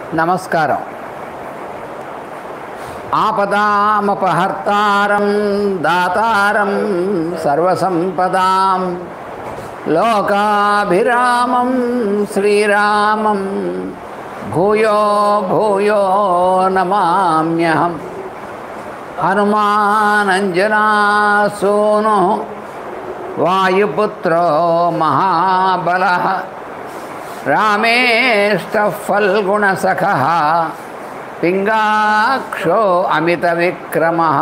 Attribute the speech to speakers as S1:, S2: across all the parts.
S1: నమస్కారం ఆపదామపహర్తారం దాతారం సర్వసంపదాం లోకాభిరామం శ్రీరామం భూయో భూయో నమామ్యహం హనుమానంజనాసూను వాయుపుత్రో మహాబలః రామేష్టः ఫల్గుణసఖः పింగాక్షో అమితవిక్రమः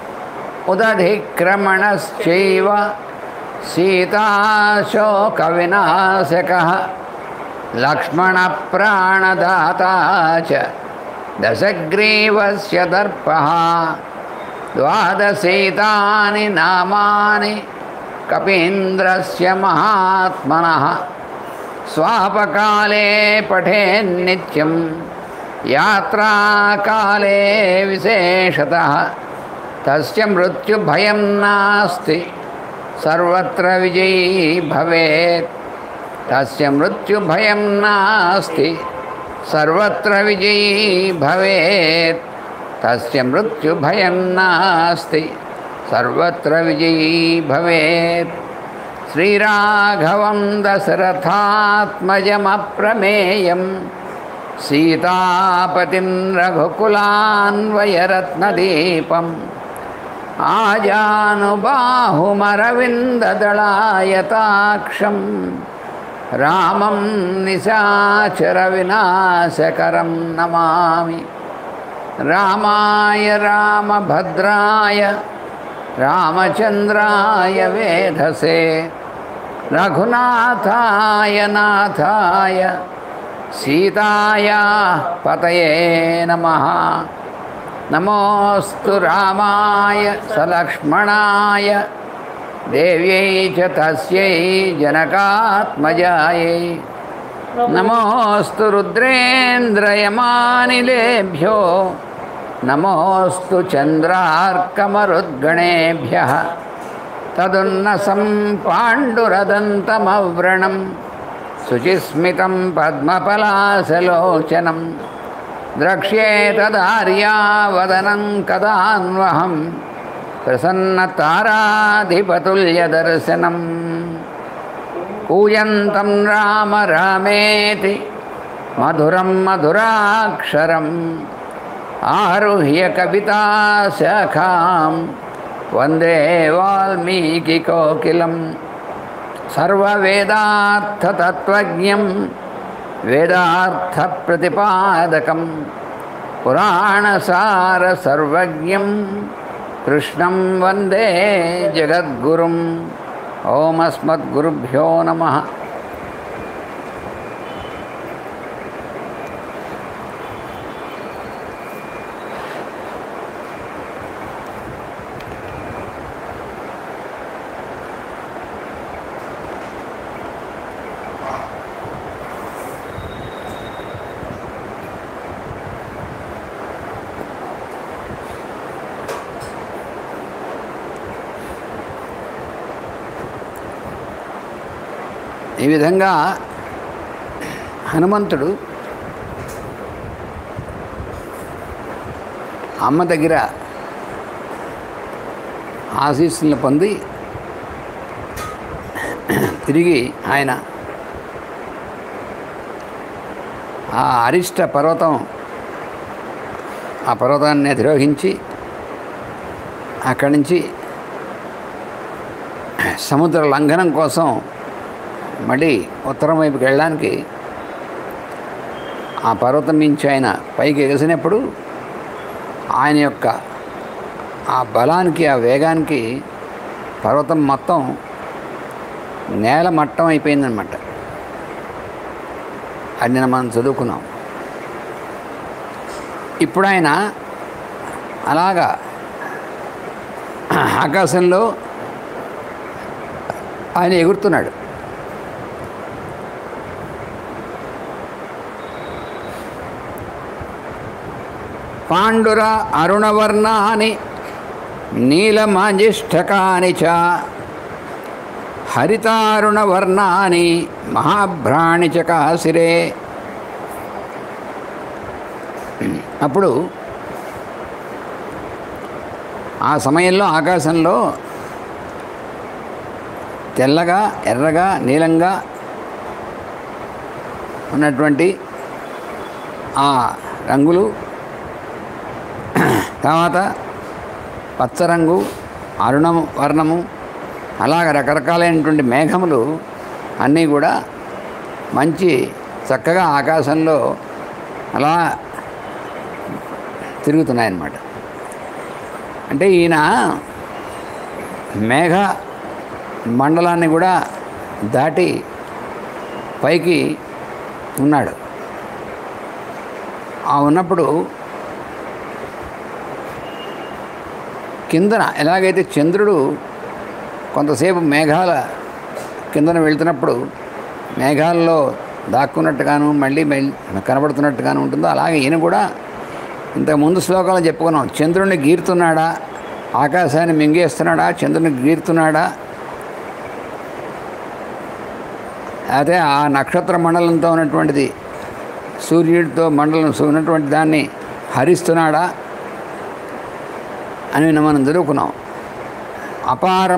S1: ఉదధిక్రమణశ్చైవ సీతాశోకవినాశకः లక్ష్మణప్రాణదాతా చ దశగ్రీవస్య దర్పः ద్వాదశీతాని నామాని కపీంద్రస్య మహాత్మనः స్వాపకాలే పఠేన్నిత్యం యాత్రాకాలే విశేషత తస్య మృత్యుభయం నాస్తి సర్వత్ర విజయీ భవేత్ తస్య మృత్యుభయం నాస్తి సర్వత్ర విజయీ భవేత్ తస్య మృత్యుభయం నాస్తి సర్వత్ర విజయీ భవేత్ శ్రీరాఘవం దశరథాత్మజమప్రమేయం సీతాపతిం రఘుకులాన్వయరత్నదీపం ఆజానుబాహుమరవిందదళాయతాక్షం రామం నిశాచరవినాశకరం నమామి రామాయ రామభద్రాయ రామచంద్రాయ వేధసే రఘునాథాయ నాథాయ సీతాయా పతయే నమ నమోస్తు రామాయ సలక్ష్మణాయ దేవ్యై చ తస్యై జనకాత్మజాయై నమోస్తు రుద్రేంద్రయమానిలేభ్యో నమోస్తు చంద్రార్కమరుద్గణేభ్య తదున్నసం పాండురదంతమవ్రణం శుచిస్మితం పద్మపలాసలోచనం ద్రక్ష్యేతదార్యావదనం కదాన్వహం ప్రసన్నతారాధిపతుల్యదర్శనం కూయంతం రామ రామేతి మధురం మధురాక్షరం ఆరుహ్య కవితాశాఖాం వందే వాల్మీకికోకిలం సర్వవేదార్థతత్వజ్ఞం వేదార్థప్రతిపాదకం పురాణసారసర్వజ్ఞం కృష్ణం వందే జగద్గురుం ఓమస్మద్గురుభ్యో నమః ఈ విధంగా హనుమంతుడు అమ్మ దగ్గర ఆశీస్సులను పొంది తిరిగి ఆయన ఆ అరిష్ట పర్వతం ఆ పర్వతాన్ని అధిరోహించి అక్కడి నుంచి సముద్ర లంఘనం కోసం మళ్ళీ ఉత్తరం వైపుకి వెళ్ళడానికి ఆ పర్వతం నుంచి ఆయన పైకి ఎగసినప్పుడు ఆయన యొక్క ఆ బలానికి ఆ వేగానికి పర్వతం మొత్తం నేల మట్టం అయిపోయిందనమాట అది నిన్న మనం చదువుకున్నాం ఇప్పుడు ఆయన అలాగా ఆకాశంలో ఆయన ఎగురుతున్నాడు పాండుర అరుణవర్ణాని నీలమాజిష్ఠకాని చ హరితారుణవర్ణాని మహాభ్రాణి చ కాశిరే అప్పుడు ఆ సమయంలో ఆకాశంలో తెల్లగా ఎర్రగా నీలంగా ఉన్నటువంటి ఆ రంగులు తర్వాత పచ్చరంగు అరుణము వర్ణము అలాగ రకరకాలైనటువంటి మేఘములు అన్నీ కూడా మంచి చక్కగా ఆకాశంలో అలా తిరుగుతున్నాయన్నమాట అంటే ఈయన మేఘ మండలాన్ని కూడా దాటి పైకి ఉన్నాడు ఆ ఉన్నప్పుడు కిందన ఎలాగైతే చంద్రుడు కొంతసేపు మేఘాల కిందన వెళ్తున్నప్పుడు మేఘాల్లో దాక్కున్నట్టుగాను మళ్ళీ మెల్ కనబడుతున్నట్టుగాను ఉంటుందో అలాగే ఈయన కూడా ఇంతకు ముందు శ్లోకాలు చెప్పుకున్నాం చంద్రుడిని గీరుతున్నాడా ఆకాశాన్ని మింగేస్తున్నాడా చంద్రుని గీరుతున్నాడా అయితే ఆ నక్షత్ర మండలంతో ఉన్నటువంటిది సూర్యుడితో మండలం ఉన్నటువంటి దాన్ని హరిస్తున్నాడా అని మనం చదువుకున్నాం అపారం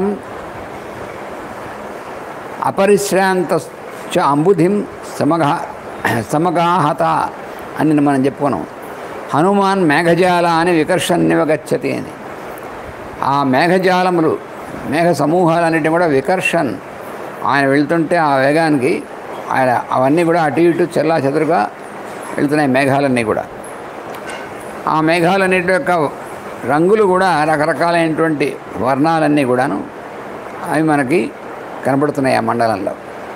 S1: అపరిశ్రాంత చ అంబుధిం సమగా సమగాహత అని మనం చెప్పుకున్నాం హనుమాన్ మేఘజాల అని వికర్షన్నివగచ్చతి అని ఆ మేఘజాలములు మేఘ సమూహాలన్నిటి కూడా వికర్షన్ ఆయన వెళ్తుంటే ఆ వేగానికి ఆయన అవన్నీ కూడా అటు ఇటు చెల్లా చెదురుగా వెళ్తున్నాయి మేఘాలన్నీ కూడా ఆ మేఘాలన్నిటి యొక్క రంగులు కూడా రకరకాలైనటువంటి వర్ణాలన్నీ కూడాను అవి మనకి కనబడుతున్నాయి ఆ మండలంలో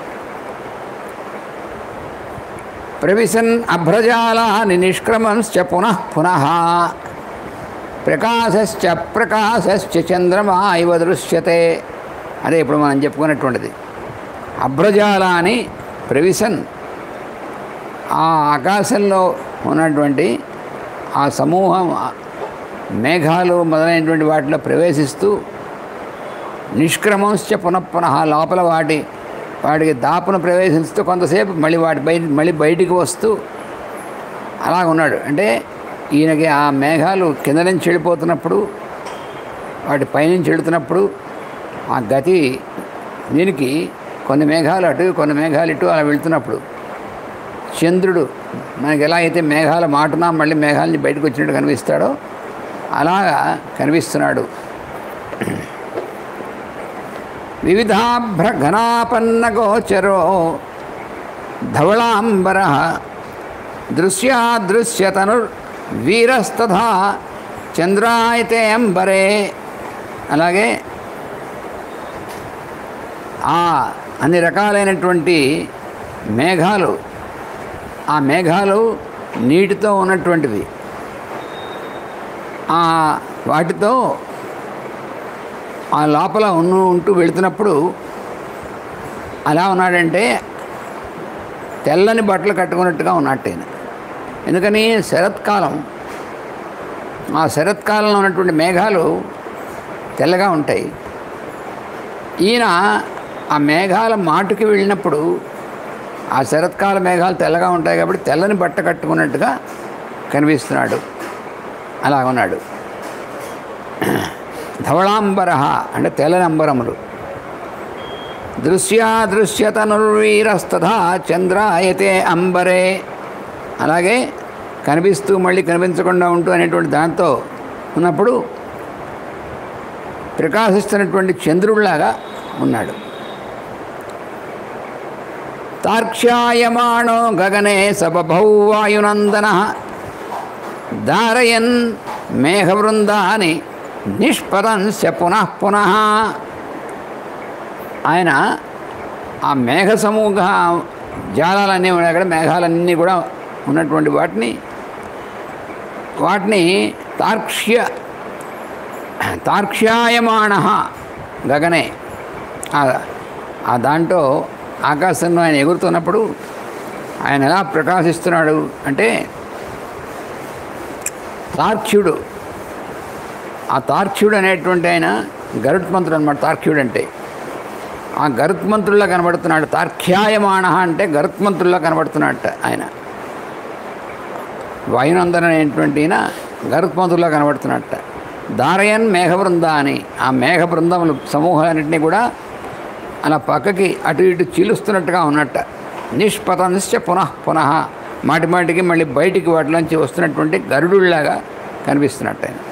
S1: ప్రవిశన్ అభ్రజాలాని నిష్క్రమంశ్చ పునః పునః ప్రకాశశ్చ ప్రకాశశ్చ చంద్రమా ఇవ దృశ్యతే అదే ఇప్పుడు మనం చెప్పుకున్నటువంటిది అభ్రజాలాని ప్రవిశన్ ఆ ఆకాశంలో ఉన్నటువంటి ఆ సమూహం ఆ మేఘాలు మొదలైనటువంటి వాటిలో ప్రవేశిస్తూ నిష్క్రమంశ్చ పునఃపునః లోపల వాటి వాటికి దాపును ప్రవేశిస్తూ కొంతసేపు మళ్ళీ వాటి బయట మళ్ళీ బయటికి వస్తూ అలాగ ఉన్నాడు అంటే ఈయనకి ఆ మేఘాలు కింద నుంచి వెళ్ళిపోతున్నప్పుడు వాటి పైనుంచి వెళుతున్నప్పుడు ఆ గతి దీనికి కొన్ని మేఘాలు అటు కొన్ని మేఘాలు ఇటు అలా వెళ్తున్నప్పుడు చంద్రుడు మనకి ఎలా అయితే మేఘాల మాటున మళ్ళీ మేఘాలని బయటకు వచ్చినట్టు కనిపిస్తాడో అలాగా కనిపిస్తున్నాడు వివిధాభ్రఘనాపన్నగోచరో ధవళాంబర దృశ్యాదృశ్యతను వీరస్తథా చంద్రాయతే అంబరే అలాగే ఆ అన్ని రకాలైనటువంటి మేఘాలు ఆ మేఘాలు నీటితో ఉన్నటువంటివి ఆ వాటితో ఆ లోపల ఉన్న ఉంటూ వెళుతున్నప్పుడు అలా ఉన్నాడంటే తెల్లని బట్టలు కట్టుకున్నట్టుగా ఉన్నట్టు ఈయన ఎందుకని శరత్కాలం ఆ శరత్కాలంలో ఉన్నటువంటి మేఘాలు తెల్లగా ఉంటాయి ఈయన ఆ మేఘాల మాటుకి వెళ్ళినప్పుడు ఆ శరత్కాల మేఘాలు తెల్లగా ఉంటాయి కాబట్టి తెల్లని బట్ట కట్టుకున్నట్టుగా కనిపిస్తున్నాడు అలా ఉన్నాడు ధవళాంబర అంటే తెల్లని అంబరములు దృశ్యాదృశ్యతనుర్వీరస్తథా చంద్రాయతే అంబరే అలాగే కనిపిస్తూ మళ్ళీ కనిపించకుండా ఉంటూ అనేటువంటి దాంతో ఉన్నప్పుడు ప్రకాశిస్తున్నటువంటి చంద్రుడిలాగా ఉన్నాడు తార్క్ష్యాయమాణో గగనే సబభౌ వాయునందన ధారయన్ మేఘవృందాని నిష్పదంశ పునః పునః ఆయన ఆ మేఘ సమూహ జాలాలన్నీ ఉన్నాయి అక్కడ మేఘాలన్నీ కూడా ఉన్నటువంటి వాటిని వాటిని తార్క్ష్య తార్క్ష్యాయమాణ గగనే ఆ- ఆ దాంట్లో ఆకాశంలో ఆయన ఎగురుతున్నప్పుడు ఆయన ఎలా ప్రకాశిస్తున్నాడు అంటే తార్క్ష్యుడు ఆ తార్క్ష్యుడు అనేటువంటి ఆయన గరుత్మంతుడు అనమాట తార్క్ష్యుడు అంటే ఆ గరుత్మంతుల్లా కనబడుతున్నాడు తార్క్ష్యాయమాణ అంటే గరుత్మంతుల్లా కనబడుతున్నాడట ఆయన వాయునందన అనేటువంటి ఈయన గరుత్మంతుల్లో కనబడుతున్నట్ట దారయన్ మేఘబృంద అని ఆ మేఘ బృందములు సమూహాలన్నింటినీ కూడా అలా పక్కకి అటు ఇటు చీలుస్తున్నట్టుగా ఉన్నట్ట నిష్పతంశ్చ పునః పునః మాటి మాటికి మళ్ళీ బయటికి వాటిలోంచి వస్తున్నటువంటి గరుడులాగా కనిపిస్తున్నట్టు ఆయన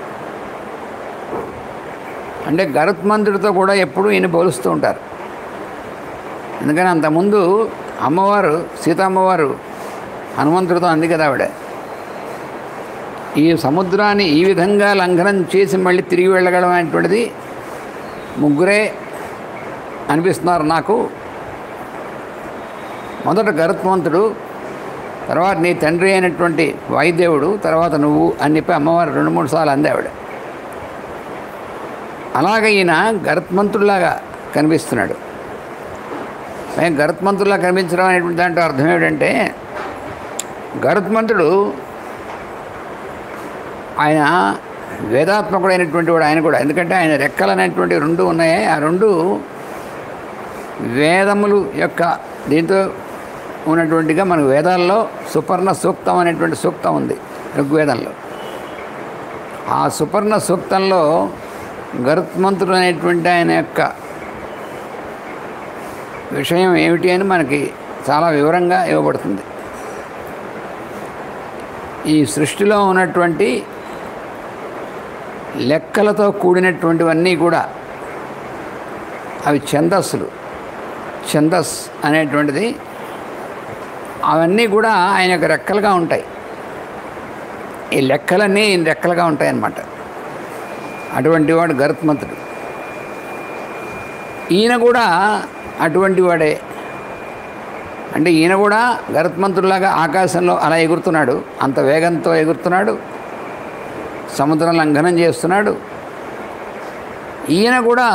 S1: అంటే గరుత్మంతుడితో కూడా ఎప్పుడూ ఈయన పోలుస్తూ ఉంటారు ఎందుకని అంతకుముందు అమ్మవారు సీతమ్మవారు హనుమంతుడితో అంది కదా ఆవిడ ఈ సముద్రాన్ని ఈ విధంగా లంఘనం చేసి మళ్ళీ తిరిగి వెళ్ళగలం అనేటువంటిది ముగ్గురే అనిపిస్తున్నారు నాకు మొదట గరుత్మంతుడు తర్వాత నీ తండ్రి అయినటువంటి వాయుదేవుడు తర్వాత నువ్వు అని చెప్పి అమ్మవారు రెండు మూడు సార్లు అంది ఆవిడ అలాగే ఈయన గరుత్మంతుడిలాగా కనిపిస్తున్నాడు మేము గరుత్మంతుడిలా కనిపించడం అనేటువంటి దాంట్లో అర్థం ఏమిటంటే గరుత్మంతుడు ఆయన వేదాత్మకుడైనటువంటి వాడు ఆయన కూడా ఎందుకంటే ఆయన రెక్కలు అనేటువంటి రెండు ఉన్నాయి ఆ రెండు వేదములు యొక్క దీంతో ఉన్నటువంటిగా మన వేదాల్లో సుపర్ణ సూక్తం అనేటువంటి సూక్తం ఉంది ఋగ్వేదంలో ఆ సుపర్ణ సూక్తంలో గరుత్మంతుడు అనేటువంటి ఆయన యొక్క విషయం ఏమిటి అని మనకి చాలా వివరంగా ఇవ్వబడుతుంది ఈ సృష్టిలో ఉన్నటువంటి లెక్కలతో కూడినటువంటివన్నీ కూడా అవి ఛందస్సులు ఛందస్ అనేటువంటిది అవన్నీ కూడా ఆయన యొక్క రెక్కలుగా ఉంటాయి ఈ లెక్కలన్నీ ఈయన రెక్కలుగా ఉంటాయి అన్నమాట అటువంటి వాడు గరుత్మంతుడు ఈయన కూడా అటువంటి వాడే అంటే ఈయన కూడా గరుత్మంతుడిలాగా ఆకాశంలో అలా ఎగురుతున్నాడు అంత వేగంతో ఎగురుతున్నాడు సముద్రం లంఘనం చేస్తున్నాడు ఈయన కూడా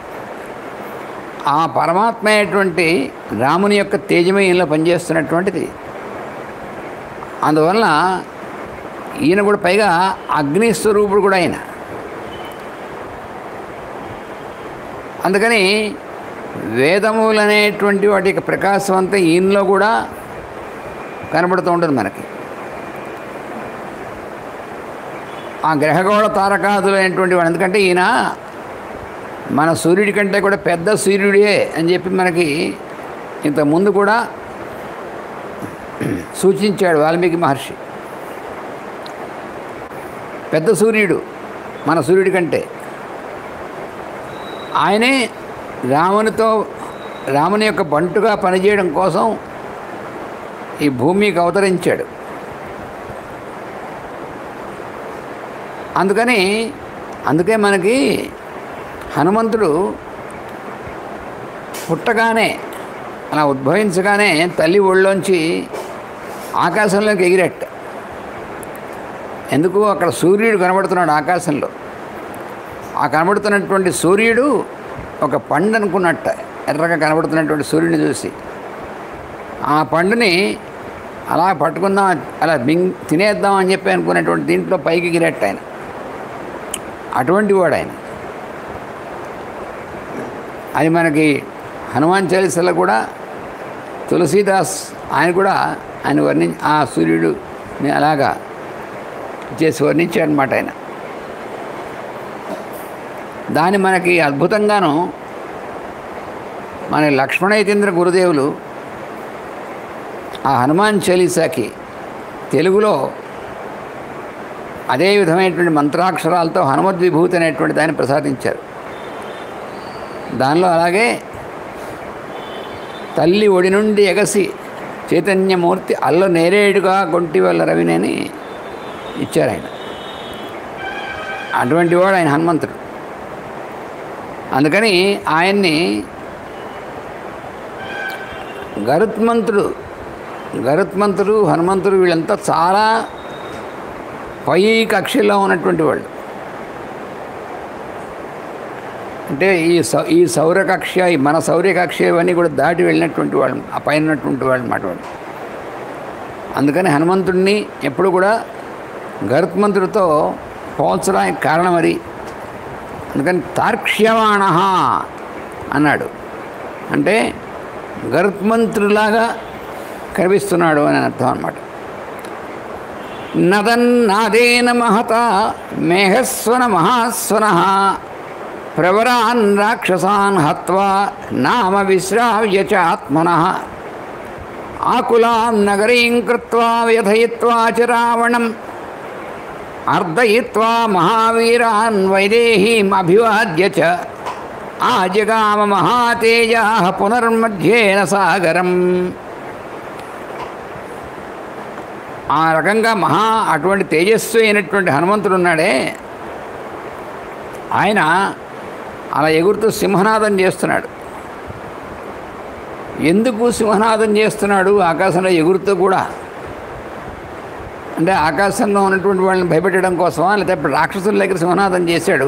S1: ఆ పరమాత్మ అయినటువంటి రాముని యొక్క తేజమే ఈయనలో పనిచేస్తున్నటువంటిది అందువలన ఈయన కూడా పైగా అగ్ని స్వరూపుడు కూడా ఆయన అందుకని వేదములు అనేటువంటి వాటి యొక్క ప్రకాశం అంతా ఈయనలో కూడా కనబడుతూ ఉంటుంది మనకి ఆ గ్రహగోళ తారకాదులు అనేటువంటి వాడు ఎందుకంటే ఈయన మన సూర్యుడి కంటే కూడా పెద్ద సూర్యుడే అని చెప్పి మనకి ఇంతకుముందు కూడా సూచించాడు వాల్మీకి మహర్షి పెద్ద సూర్యుడు మన సూర్యుడి కంటే ఆయనే రామునితో రాముని యొక్క బంటుగా పనిచేయడం కోసం ఈ భూమికి అవతరించాడు అందుకని అందుకే మనకి హనుమంతుడు పుట్టగానే అలా ఉద్భవించగానే తల్లి ఒళ్ళోంచి ఆకాశంలోకి ఎగిరట్ట ఎందుకు అక్కడ సూర్యుడు కనబడుతున్నాడు ఆకాశంలో ఆ కనబడుతున్నటువంటి సూర్యుడు ఒక పండు అనుకున్నట్ట ఎర్రగా కనబడుతున్నటువంటి సూర్యుడిని చూసి ఆ పండుని అలా పట్టుకుందాం అలా మింగ్ తినేద్దాం అని చెప్పి అనుకునేటువంటి దీంట్లో పైకి గిరట్ట ఆయన అటువంటి వాడు ఆయన అది మనకి హనుమాన్ చాలీసాలో కూడా తులసీదాస్ ఆయన కూడా ఆయన వర్ణి ఆ సూర్యుడుని అలాగా చేసి వర్ణించాడనమాట ఆయన దాన్ని మనకి అద్భుతంగాను మన లక్ష్మణయతీంద్ర గురుదేవులు ఆ హనుమాన్ చాలీసాకి తెలుగులో అదే విధమైనటువంటి మంత్రాక్షరాలతో హనుమద్విభూతి అనేటువంటి దాన్ని ప్రసాదించారు దానిలో అలాగే తల్లి ఒడి నుండి ఎగసి చైతన్యమూర్తి అల్ల నేరేడుగా గొంటి వల్ల రవినేని ఇచ్చారు ఆయన అటువంటి వాడు ఆయన హనుమంతుడు అందుకని ఆయన్ని గరుత్మంతుడు గరుత్మంతుడు హనుమంతుడు వీళ్ళంతా చాలా పై కక్షలో ఉన్నటువంటి వాళ్ళు అంటే ఈ సౌ ఈ సౌర కక్ష ఈ మన సౌర్య కక్ష ఇవన్నీ కూడా దాటి వెళ్ళినటువంటి వాళ్ళు ఆ పైన ఉన్నటువంటి వాళ్ళు అన్నమాట వాళ్ళు అందుకని హనుమంతుడిని ఎప్పుడు కూడా గరుత్మంతుడితో పోల్చడానికి కారణం అది అందుకని తార్క్ష్యమాణ అన్నాడు అంటే గరుత్మంతుడిలాగా కనిపిస్తున్నాడు అని అర్థం అన్నమాట నదన్నాదేన మహత మేఘస్వన మహాస్వన ప్రవరాన్ రాక్షసాన్ హత్వా నామ విశ్రావ్య చ ఆత్మన ఆకులాం నగరీం కృత్వా వ్యథయిత్వా చ రావణం అర్ధయిత్వా మహావీరాన్ వైదేహీం అభివాద్య చ ఆజగామ మహాతేజా పునర్మధ్యేన సాగరం ఆ రకంగా మహా అటువంటి తేజస్సు అయినటువంటి హనుమంతుడు ఉన్నాడే ఆయన అలా ఎగురుతూ సింహనాదం చేస్తున్నాడు ఎందుకు సింహనాదం చేస్తున్నాడు ఆకాశంలో ఎగురుతూ కూడా అంటే ఆకాశంలో ఉన్నటువంటి వాళ్ళని భయపెట్టడం కోసమా లేకపోతే రాక్షసుల దగ్గర సింహనాదం చేశాడు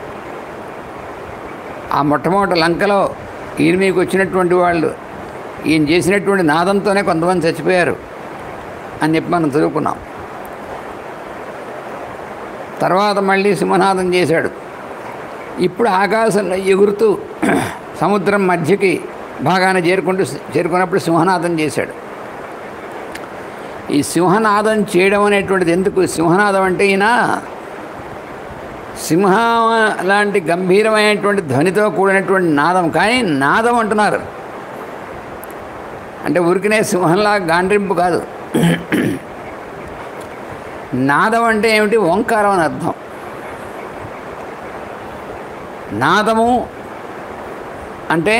S1: ఆ మొట్టమొదటి లంకలో ఈయన మీకు వచ్చినటువంటి వాళ్ళు ఈయన చేసినటువంటి నాదంతోనే కొంతమంది చచ్చిపోయారు అని చెప్పి మనం చదువుకున్నాం తర్వాత మళ్ళీ సింహనాదం చేశాడు ఇప్పుడు ఆకాశంలో ఎగురుతూ సముద్రం మధ్యకి భాగాన చేరుకుంటూ చేరుకున్నప్పుడు సింహనాదం చేశాడు ఈ సింహనాదం చేయడం అనేటువంటిది ఎందుకు సింహనాదం అంటే ఈయన సింహం లాంటి గంభీరమైనటువంటి ధ్వనితో కూడినటువంటి నాదం కానీ నాదం అంటున్నారు అంటే ఉరికినే సింహంలా గాండ్రింపు కాదు నాదం అంటే ఏమిటి ఓంకారం అని అర్థం నాదము అంటే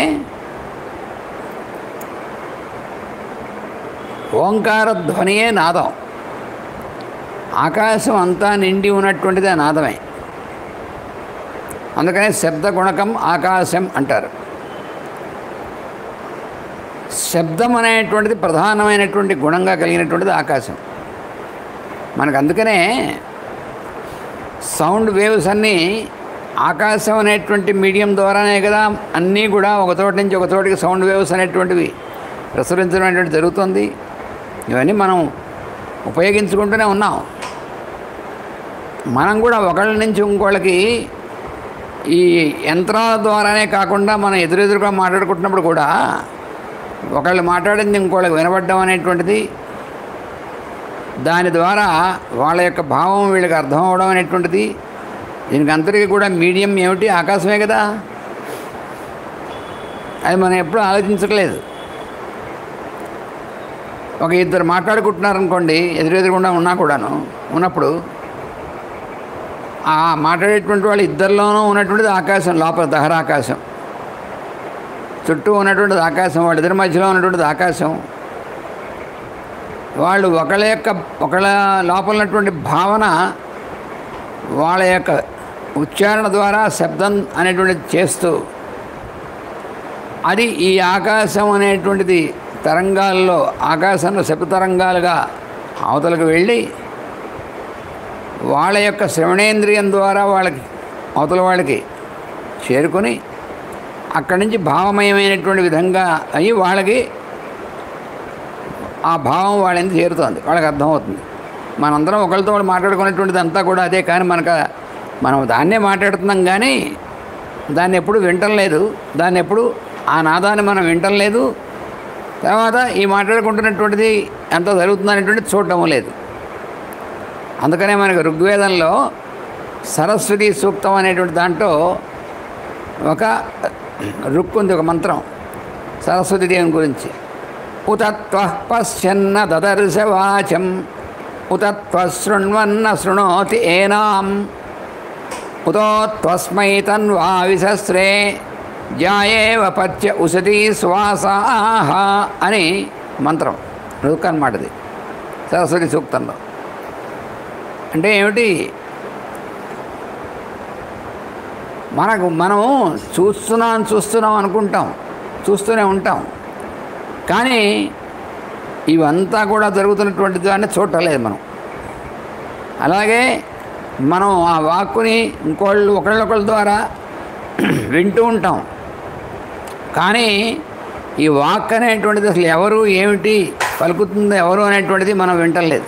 S1: ఓంకార ధ్వనియే నాదం ఆకాశం అంతా నిండి ఉన్నటువంటిది ఆ నాదమే అందుకనే శబ్ద గుణకం ఆకాశం అంటారు శబ్దం అనేటువంటిది ప్రధానమైనటువంటి గుణంగా కలిగినటువంటిది ఆకాశం మనకు అందుకనే సౌండ్ వేవ్స్ అన్నీ ఆకాశం అనేటువంటి మీడియం ద్వారానే కదా అన్నీ కూడా ఒక చోట నుంచి ఒక చోటికి సౌండ్ వేవ్స్ అనేటువంటివి ప్రసరించడం అనేటువంటి జరుగుతుంది ఇవన్నీ మనం ఉపయోగించుకుంటూనే ఉన్నాం మనం కూడా ఒకళ్ళ నుంచి ఇంకోళ్ళకి ఈ యంత్రాల ద్వారానే కాకుండా మనం ఎదురెదురుగా మాట్లాడుకుంటున్నప్పుడు కూడా ఒకళ్ళు మాట్లాడింది ఇంకోళ్ళకి వినబడ్డం అనేటువంటిది దాని ద్వారా వాళ్ళ యొక్క భావం వీళ్ళకి అర్థం అవడం అనేటువంటిది దీనికి అందరికీ కూడా మీడియం ఏమిటి ఆకాశమే కదా అది మనం ఎప్పుడూ ఆలోచించట్లేదు ఒక ఇద్దరు మాట్లాడుకుంటున్నారనుకోండి ఎదురెదురుగుండా ఉన్నా కూడాను ఉన్నప్పుడు ఆ మాట్లాడేటువంటి వాళ్ళు ఇద్దరిలోనూ ఉన్నటువంటిది ఆకాశం లోపల దహరాకాశం చుట్టూ ఉన్నటువంటిది ఆకాశం వాళ్ళిద్దరి మధ్యలో ఉన్నటువంటిది ఆకాశం వాళ్ళు ఒకళ్ళ యొక్క ఒకళ్ళ లోపల ఉన్నటువంటి భావన వాళ్ళ యొక్క ఉచ్చారణ ద్వారా శబ్దం అనేటువంటిది చేస్తూ అది ఈ ఆకాశం అనేటువంటిది తరంగాల్లో ఆకాశంలో శబ్ద తరంగాలుగా అవతలకు వెళ్ళి వాళ్ళ యొక్క శ్రవణేంద్రియం ద్వారా వాళ్ళకి అవతల వాళ్ళకి చేరుకొని అక్కడి నుంచి భావమయమైనటువంటి విధంగా అయ్యి వాళ్ళకి ఆ భావం వాళ్ళ ఎందుకు చేరుతోంది వాళ్ళకి అర్థమవుతుంది మనందరం ఒకరితో ఒకరు మాట్లాడుకునేటువంటిది అంతా కూడా అదే కానీ మనకు మనం దాన్నే మాట్లాడుతున్నాం కానీ దాన్ని ఎప్పుడు వింటం లేదు దాన్ని ఎప్పుడు ఆ నాదాన్ని మనం వింటం లేదు తర్వాత ఈ మాట్లాడుకుంటున్నటువంటిది ఎంత జరుగుతుందనేటువంటిది చూడటం లేదు అందుకనే మనకు ఋగ్వేదంలో సరస్వతి సూక్తం అనేటువంటి దాంట్లో ఒక రుక్కు ఉంది ఒక మంత్రం సరస్వతి దేవుని గురించి ఉతత్వ పశ్యన్న దదర్శ వాచం ఉతత్వ శృణ్వన్న శృణోతి ఏనాం ఉతోత్వస్మై తన్వా విసస్రే జాయేవ పత్య ఉసతి శ్వాసాహ అని మంత్రం రుక్ అనమాటది సరస్వతి సూక్తంలో అంటే ఏమిటి మనకు మనం చూస్తున్నాం చూస్తున్నాం అనుకుంటాం చూస్తూనే ఉంటాం కానీ ఇవంతా కూడా జరుగుతున్నటువంటి దాన్ని చూడలేదు మనం అలాగే మనం ఆ వాక్కుని ఇంకోళ్ళు ఒకళ్ళొకళ్ళ ద్వారా వింటూ ఉంటాం కానీ ఈ వాక్ అనేటువంటిది అసలు ఎవరు ఏమిటి పలుకుతుంది ఎవరు అనేటువంటిది మనం వింటలేదు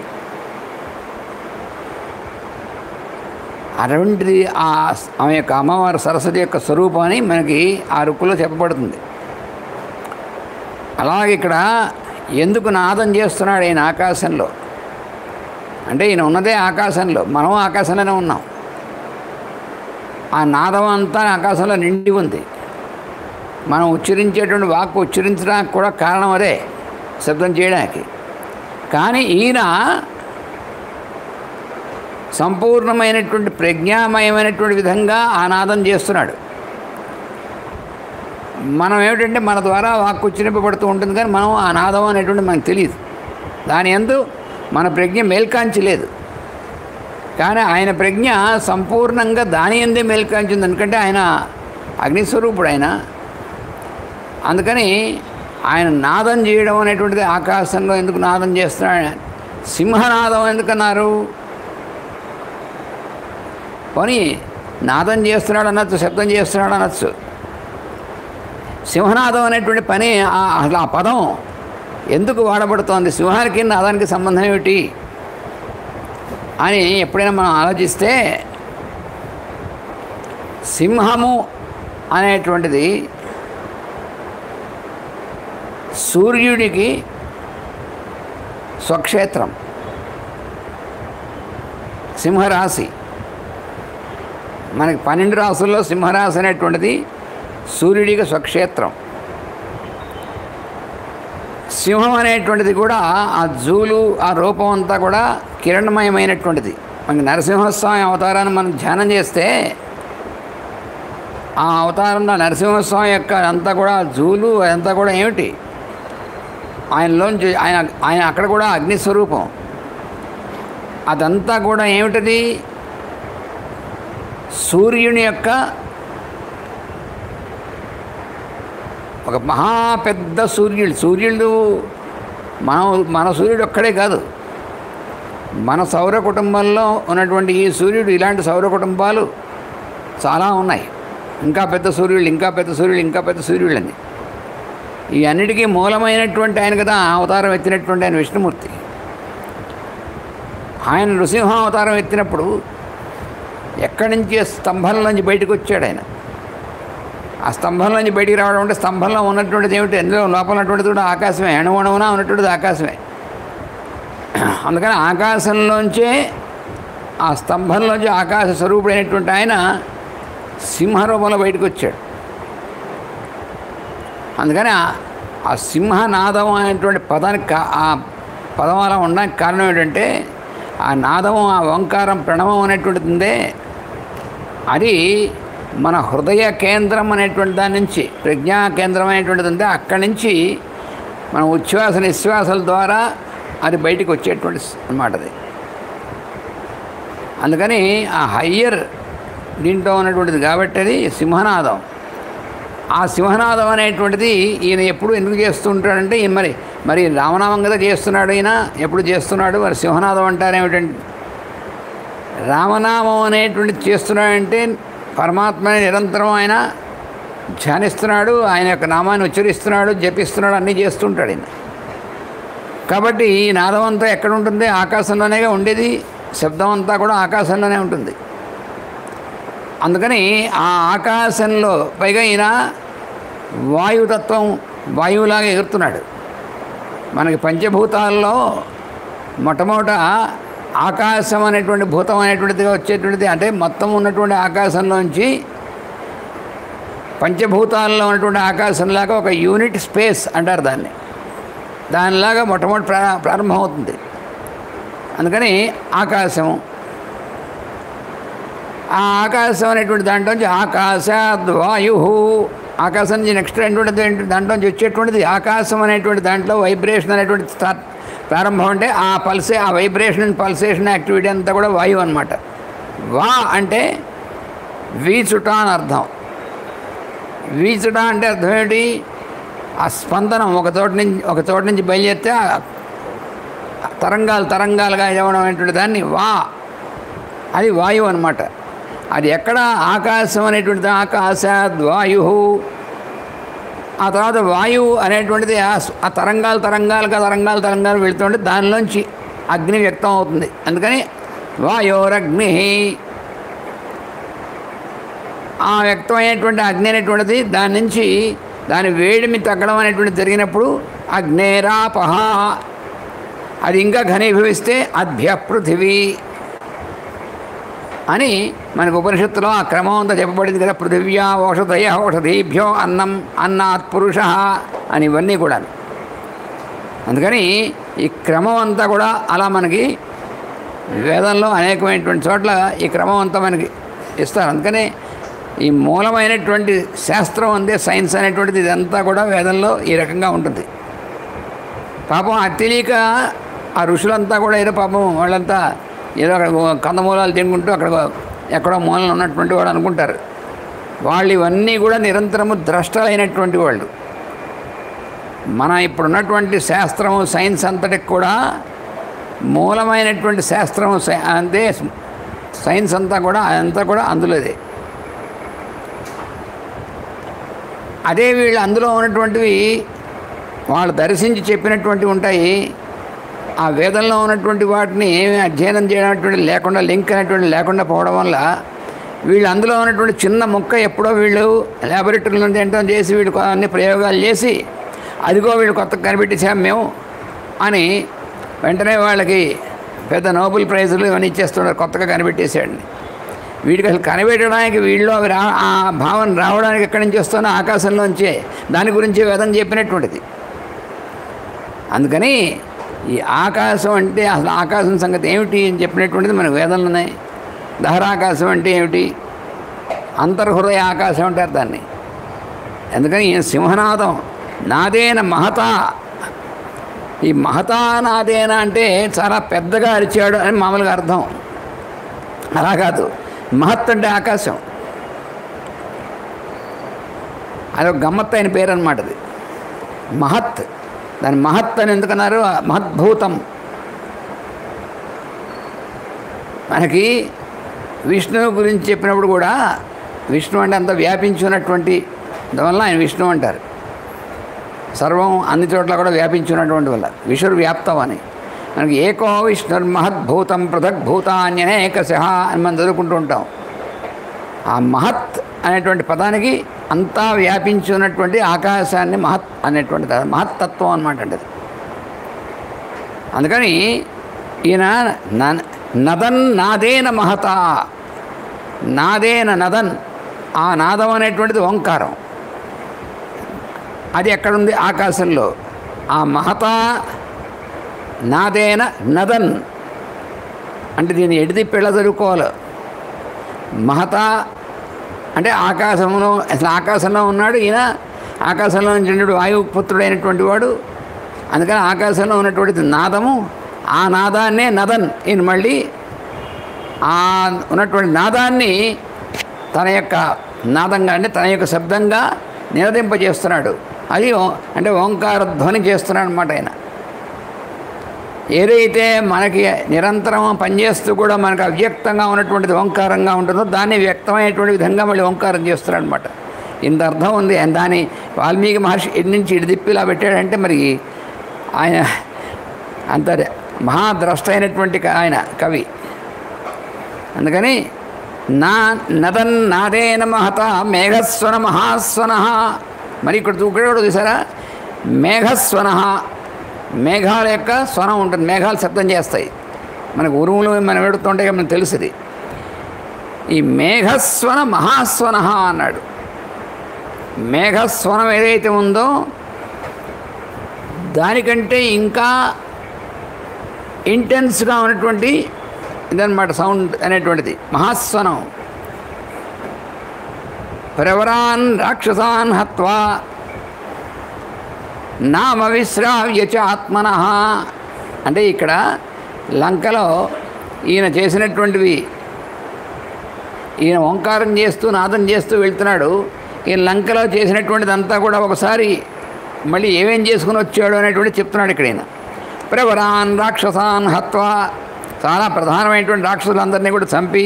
S1: అటువంటిది ఆ ఆమె యొక్క అమ్మవారి సరస్వతి యొక్క స్వరూపం అని మనకి ఆ రుక్కులో చెప్పబడుతుంది అలాగే ఇక్కడ ఎందుకు నాదం చేస్తున్నాడు ఆయన ఆకాశంలో అంటే ఈయన ఉన్నదే ఆకాశంలో మనం ఆకాశంలోనే ఉన్నాం ఆ నాదం అంతా ఆకాశంలో నిండి ఉంది మనం ఉచ్చరించేటువంటి వాక్కు ఉచ్చరించడానికి కూడా కారణం అదే శబ్దం చేయడానికి కానీ ఈయన సంపూర్ణమైనటువంటి ప్రజ్ఞామయమైనటువంటి విధంగా ఆ నాదం చేస్తున్నాడు మనం ఏమిటంటే మన ద్వారా వాక్కు ఉచ్చరింపబడుతూ ఉంటుంది కానీ మనం ఆ నాదం అనేటువంటి మనకు తెలియదు దాని ఎందు మన ప్రజ్ఞ మేల్కాంచి లేదు కానీ ఆయన ప్రజ్ఞ సంపూర్ణంగా దాని ఎందే మేల్కాంచింది ఎందుకంటే ఆయన అగ్నిస్వరూపుడు ఆయన అందుకని ఆయన నాదం చేయడం అనేటువంటిది ఆకాశంలో ఎందుకు నాదం చేస్తున్నాడు సింహనాదం ఎందుకన్నారు పోనీ నాదం చేస్తున్నాడు అనొచ్చు శబ్దం చేస్తున్నాడు అనొచ్చు సింహనాదం అనేటువంటి పని ఆ- అసలు ఆ పదం ఎందుకు వాడబడుతోంది సింహానికి నాదానికి సంబంధం ఏమిటి అని ఎప్పుడైనా మనం ఆలోచిస్తే సింహము అనేటువంటిది సూర్యుడికి స్వక్షేత్రం సింహరాశి మనకి పన్నెండు రాసుల్లో సింహరాశి అనేటువంటిది సూర్యుడికి స్వక్షేత్రం సింహం అనేటువంటిది కూడా ఆ జూలు ఆ రూపం అంతా కూడా కిరణమయమైనటువంటిది మనకి నరసింహస్వామి అవతారాన్ని మనం ధ్యానం చేస్తే ఆ అవతారంలో నరసింహస్వామి యొక్క అంతా కూడా జూలు అదంతా కూడా ఏమిటి ఆయనలోంచి ఆయన ఆయన అక్కడ కూడా అగ్నిస్వరూపం అదంతా కూడా ఏమిటది సూర్యుని యొక్క ఒక మహా పెద్ద సూర్యుడు సూర్యుడు మన మన సూర్యుడు ఒక్కడే కాదు మన సౌర కుటుంబంలో ఉన్నటువంటి ఈ సూర్యుడు ఇలాంటి సౌర కుటుంబాలు చాలా ఉన్నాయి ఇంకా పెద్ద సూర్యుడు ఇంకా పెద్ద సూర్యుడు ఇంకా పెద్ద సూర్యుడు అని ఈ అన్నిటికీ మూలమైనటువంటి ఆయన కదా ఆ అవతారం ఎత్తినటువంటి ఆయన విష్ణుమూర్తి ఆయన నృసింహ అవతారం ఎత్తినప్పుడు ఎక్కడి నుంచి స్తంభం నుంచి బయటకు వచ్చాడు ఆయన ఆ స్తంభం నుంచి బయటికి రావడం అంటే స్తంభంలో ఉన్నటువంటిది ఏమిటి ఎందులో లోపల ఉన్నటువంటిది కూడా ఆకాశమే అణువణువున ఉన్నటువంటిది ఆకాశమే అందుకని ఆకాశంలోంచే ఆ స్తంభంలోంచి ఆకాశ స్వరూపుడైనటువంటి ఆయన సింహరూపంలో బయటకు వచ్చాడు అందుకని ఆ- ఆ సింహనాదం అనేటువంటి పదానికి కా- ఆ పదం అలా ఉండడానికి కారణం ఏంటంటే ఆ నాదం ఆ ఓంకారం ప్రణవం అనేటువంటిది ఉందే అది మన హృదయ కేంద్రం అనేటువంటి దాని నుంచి ప్రజ్ఞా కేంద్రం అనేటువంటిది ఉందే అక్కడి నుంచి మన ఉచ్ఛ్వాస నిశ్వాసాల ద్వారా అది బయటికి వచ్చేటువంటి అనమాట అది అందుకని ఆ హయ్యర్ దీంట్లో ఉన్నటువంటిది కాబట్టి అది సింహనాదం ఆ సింహనాదం అనేటువంటిది ఈయన ఎప్పుడు ఎందుకు చేస్తుంటాడంటే ఈయన మరి మరి రామనామం కదా చేస్తున్నాడు ఈయన ఎప్పుడు చేస్తున్నాడు మరి సింహనాదం అంటారేమిటంటే రామనామం అనేటువంటిది చేస్తున్నాడంటే పరమాత్మని నిరంతరం ఆయన ధ్యానిస్తున్నాడు ఆయన యొక్క నామాన్ని ఉచ్చరిస్తున్నాడు జపిస్తున్నాడు అన్నీ చేస్తుంటాడు ఆయన కాబట్టి ఈ నాదం అంతా ఎక్కడ ఉంటుంది ఆకాశంలోనేగా ఉండేది శబ్దం అంతా కూడా ఆకాశంలోనే ఉంటుంది అందుకని ఆ ఆకాశంలో పైగా ఈయన వాయుతత్వం వాయువులాగా ఎగురుతున్నాడు మనకి పంచభూతాల్లో మొట్టమొదట ఆకాశం అనేటువంటి భూతం అనేటువంటిదిగా వచ్చేటువంటిది అంటే మొత్తం ఉన్నటువంటి ఆకాశంలోంచి పంచభూతాల్లో ఉన్నటువంటి ఆకాశంలాగా ఒక యూనిట్ స్పేస్ అంటారు దాన్ని దానిలాగా మొట్టమొదటి ప్రా ప్రారంభమవుతుంది అందుకని ఆకాశం ఆ ఆకాశం అనేటువంటి దాంట్లోంచి ఆకాశాద్వాయు ఆకాశం నుంచి నెక్స్ట్ అనేటువంటిది ఏంటి దాంట్లోంచి వచ్చేటువంటిది ఆకాశం అనేటువంటి దాంట్లో వైబ్రేషన్ అనేటువంటి స్టార్ట్ ప్రారంభం అంటే ఆ పల్సే ఆ వైబ్రేషన్ పల్సేషన్ యాక్టివిటీ అంతా కూడా వాయువు అనమాట వా అంటే వీచుట అని అర్థం వీచుట అంటే అర్థం ఏంటి ఆ స్పందనం ఒక చోట నుంచి ఒక చోట నుంచి బయలుదేరితే ఆ తరంగాలు తరంగాలుగా ఇవ్వడం అనేటువంటి దాన్ని వా అది వాయువు అనమాట అది ఎక్కడ ఆకాశం అనేటువంటిది ఆకాశాద్వాయు ఆ తర్వాత వాయువు అనేటువంటిది ఆ స్- ఆ తరంగాలు తరంగాలుగా తరంగాలు తరంగాలు వెళుతుంటే దానిలోంచి అగ్ని వ్యక్తం అవుతుంది అందుకని వాయోరగ్ని ఆ వ్యక్తమైనటువంటి అగ్ని అనేటువంటిది దాని నుంచి దాని వేడిమి తగ్గడం అనేటువంటిది జరిగినప్పుడు అగ్నేరాపహ అది ఇంకా ఘనీభవిస్తే అభ్య పృథివీ అని మనకు ఉపనిషత్తులో ఆ క్రమం అంతా చెప్పబడింది కదా పృథివ్యా ఔషధయ ఔషధీభ్యో అన్నం అన్నాత్ పురుష అని ఇవన్నీ కూడా అందుకని ఈ క్రమం అంతా కూడా అలా మనకి వేదంలో అనేకమైనటువంటి చోట్ల ఈ క్రమం అంతా మనకి ఇస్తారు అందుకని ఈ మూలమైనటువంటి శాస్త్రం అందే సైన్స్ అనేటువంటిది ఇదంతా కూడా వేదంలో ఈ రకంగా ఉంటుంది పాపం అది తెలియక ఆ ఋషులంతా కూడా ఏదో పాపం వాళ్ళంతా ఏదో అక్కడ కందమూలాలు తినుకుంటూ అక్కడ ఎక్కడో మూలలో ఉన్నటువంటి వాడు అనుకుంటారు వాళ్ళు ఇవన్నీ కూడా నిరంతరము ద్రష్టలైనటువంటి వాళ్ళు మన ఇప్పుడున్నటువంటి శాస్త్రము సైన్స్ అంతటికి కూడా మూలమైనటువంటి శాస్త్రము సై- అంతే సైన్స్ అంతా కూడా అంతా కూడా అందులోదే అదే వీళ్ళు అందులో ఉన్నటువంటివి వాళ్ళు దర్శించి చెప్పినటువంటివి ఉంటాయి ఆ వేదంలో ఉన్నటువంటి వాటిని ఏమీ అధ్యయనం చేయనటువంటి లేకుండా లింక్ అనేటువంటి లేకుండా పోవడం వల్ల వీళ్ళు అందులో ఉన్నటువంటి చిన్న ముక్క ఎప్పుడో వీళ్ళు ల్యాబొరేటరీలో ఏంటో చేసి వీళ్ళు కొ- అన్ని ప్రయోగాలు చేసి అదిగో వీళ్ళు కొత్తగా కనిపెట్టేసాం మేము అని వెంటనే వాళ్ళకి పెద్ద నోబెల్ ప్రైజులు ఇవన్నీ ఇచ్చేస్తున్నారు కొత్తగా కనిపెట్టేసాడని వీడికి అసలు కనిపెట్టడానికి వీళ్ళు అవి రా ఆ భావన రావడానికి ఎక్కడి నుంచి వస్తున్నా ఆకాశంలోంచే దాని గురించి వేదం చెప్పినటువంటిది అందుకని ఈ ఆకాశం అంటే అసలు ఆకాశం సంగతి ఏమిటి అని చెప్పినటువంటిది మన వేదంలో ఉన్నాయి దహరాకాశం అంటే ఏమిటి అంతర్హృదయ ఆకాశం అంటారు దాన్ని అందుకని ఈయన సింహనాదం నాదేన మహత ఈ మహతా నాదేన అంటే చాలా పెద్దగా అరిచాడు అని మామూలుగా అర్థం అలా కాదు మహత్ అంటే ఆకాశం అదొక గమ్మత్తైన పేరు అనమాట అది మహత్ దాని మహత్ అని ఎందుకన్నారు మహద్భూతం మనకి విష్ణువు గురించి చెప్పినప్పుడు కూడా విష్ణు అంటే అంత వ్యాపించి ఉన్నటువంటి దానివల్ల ఆయన విష్ణు అంటారు సర్వం అన్ని చోట్ల కూడా వ్యాపించి ఉన్నటువంటి వల్ల విష్ణుర్ వ్యాప్తం అని మనకి ఏకో విష్ణుర్ మహద్భూతం పృథగ్భూతాన్యనేకశ అని మనం చదువుకుంటూ ఉంటాం ఆ మహత్ అనేటువంటి పదానికి అంతా వ్యాపించి ఉన్నటువంటి ఆకాశాన్ని మహత్ అనేటువంటిది అది మహత్తత్వం అనమాట అండి అది అందుకని ఈయన న- నదన్ నాదేన మహత నాదేన నదన్ ఆ నాదం అనేటువంటిది ఓంకారం అది ఎక్కడుంది ఆకాశంలో ఆ మహత నాదేన నదన్ అంటే దీన్ని ఎడిదిప్పి ఎలా చదువుకోవాలి మహత అంటే ఆకాశంలో అసలు ఆకాశంలో ఉన్నాడు ఈయన ఆకాశంలో నుంచి వాయుపుత్రుడైనటువంటి వాడు అందుకని ఆకాశంలో ఉన్నటువంటి నాదము ఆ నాదాన్నే నదన్ ఈయన మళ్ళీ ఆ ఉన్నటువంటి నాదాన్ని తన యొక్క నాదంగా అంటే తన యొక్క శబ్దంగా నినదింపజేస్తున్నాడు అది ఓ- అంటే ఓంకార ధ్వని చేస్తున్నాడు అనమాట ఆయన ఏదైతే మనకి నిరంతరం పనిచేస్తూ కూడా మనకు అవ్యక్తంగా ఉన్నటువంటిది ఓంకారంగా ఉంటుందో దాన్ని వ్యక్తమైనటువంటి విధంగా మళ్ళీ ఓంకారం చేస్తున్నాడు అనమాట ఇంత అర్థం ఉంది ఆయన దాని వాల్మీకి మహర్షి ఎన్ని నుంచి ఇడిదిప్పి ఇలా పెట్టాడంటే మరి ఆయన అంత మహాద్రష్ట అయినటువంటి క- ఆయన కవి అందుకని నా నదన్ నాదేన మహత మేఘస్వన మహాస్వన మరి ఇక్కడ చూ- ఇక్కడ కూడా చూసారా మేఘస్వన మేఘాల యొక్క స్వనం ఉంటుంది మేఘాలు శబ్దం చేస్తాయి మనకు ఉరుములు మనం పెడుతుంటే మనకు తెలుసుది ఈ మేఘస్వన మహాస్వన అన్నాడు మేఘస్వనం ఏదైతే ఉందో దానికంటే ఇంకా ఇంటెన్స్గా ఉన్నటువంటి ఇదన్నమాట సౌండ్ అనేటువంటిది మహాస్వనం ప్రవరాన్ రాక్షసాన్ హత్వా నామ విశ్రావ్య చ ఆత్మన అంటే ఇక్కడ లంకలో ఈయన చేసినటువంటివి ఈయన ఓంకారం చేస్తూ నాదం చేస్తూ వెళ్తున్నాడు ఈయన లంకలో చేసినటువంటిది అంతా కూడా ఒకసారి మళ్ళీ ఏమేం చేసుకుని వచ్చాడు అనేటువంటి చెప్తున్నాడు ఇక్కడ ఈయన ప్రవరాన్ రాక్షసాన్ హత్వా చాలా ప్రధానమైనటువంటి రాక్షసులందరినీ కూడా చంపి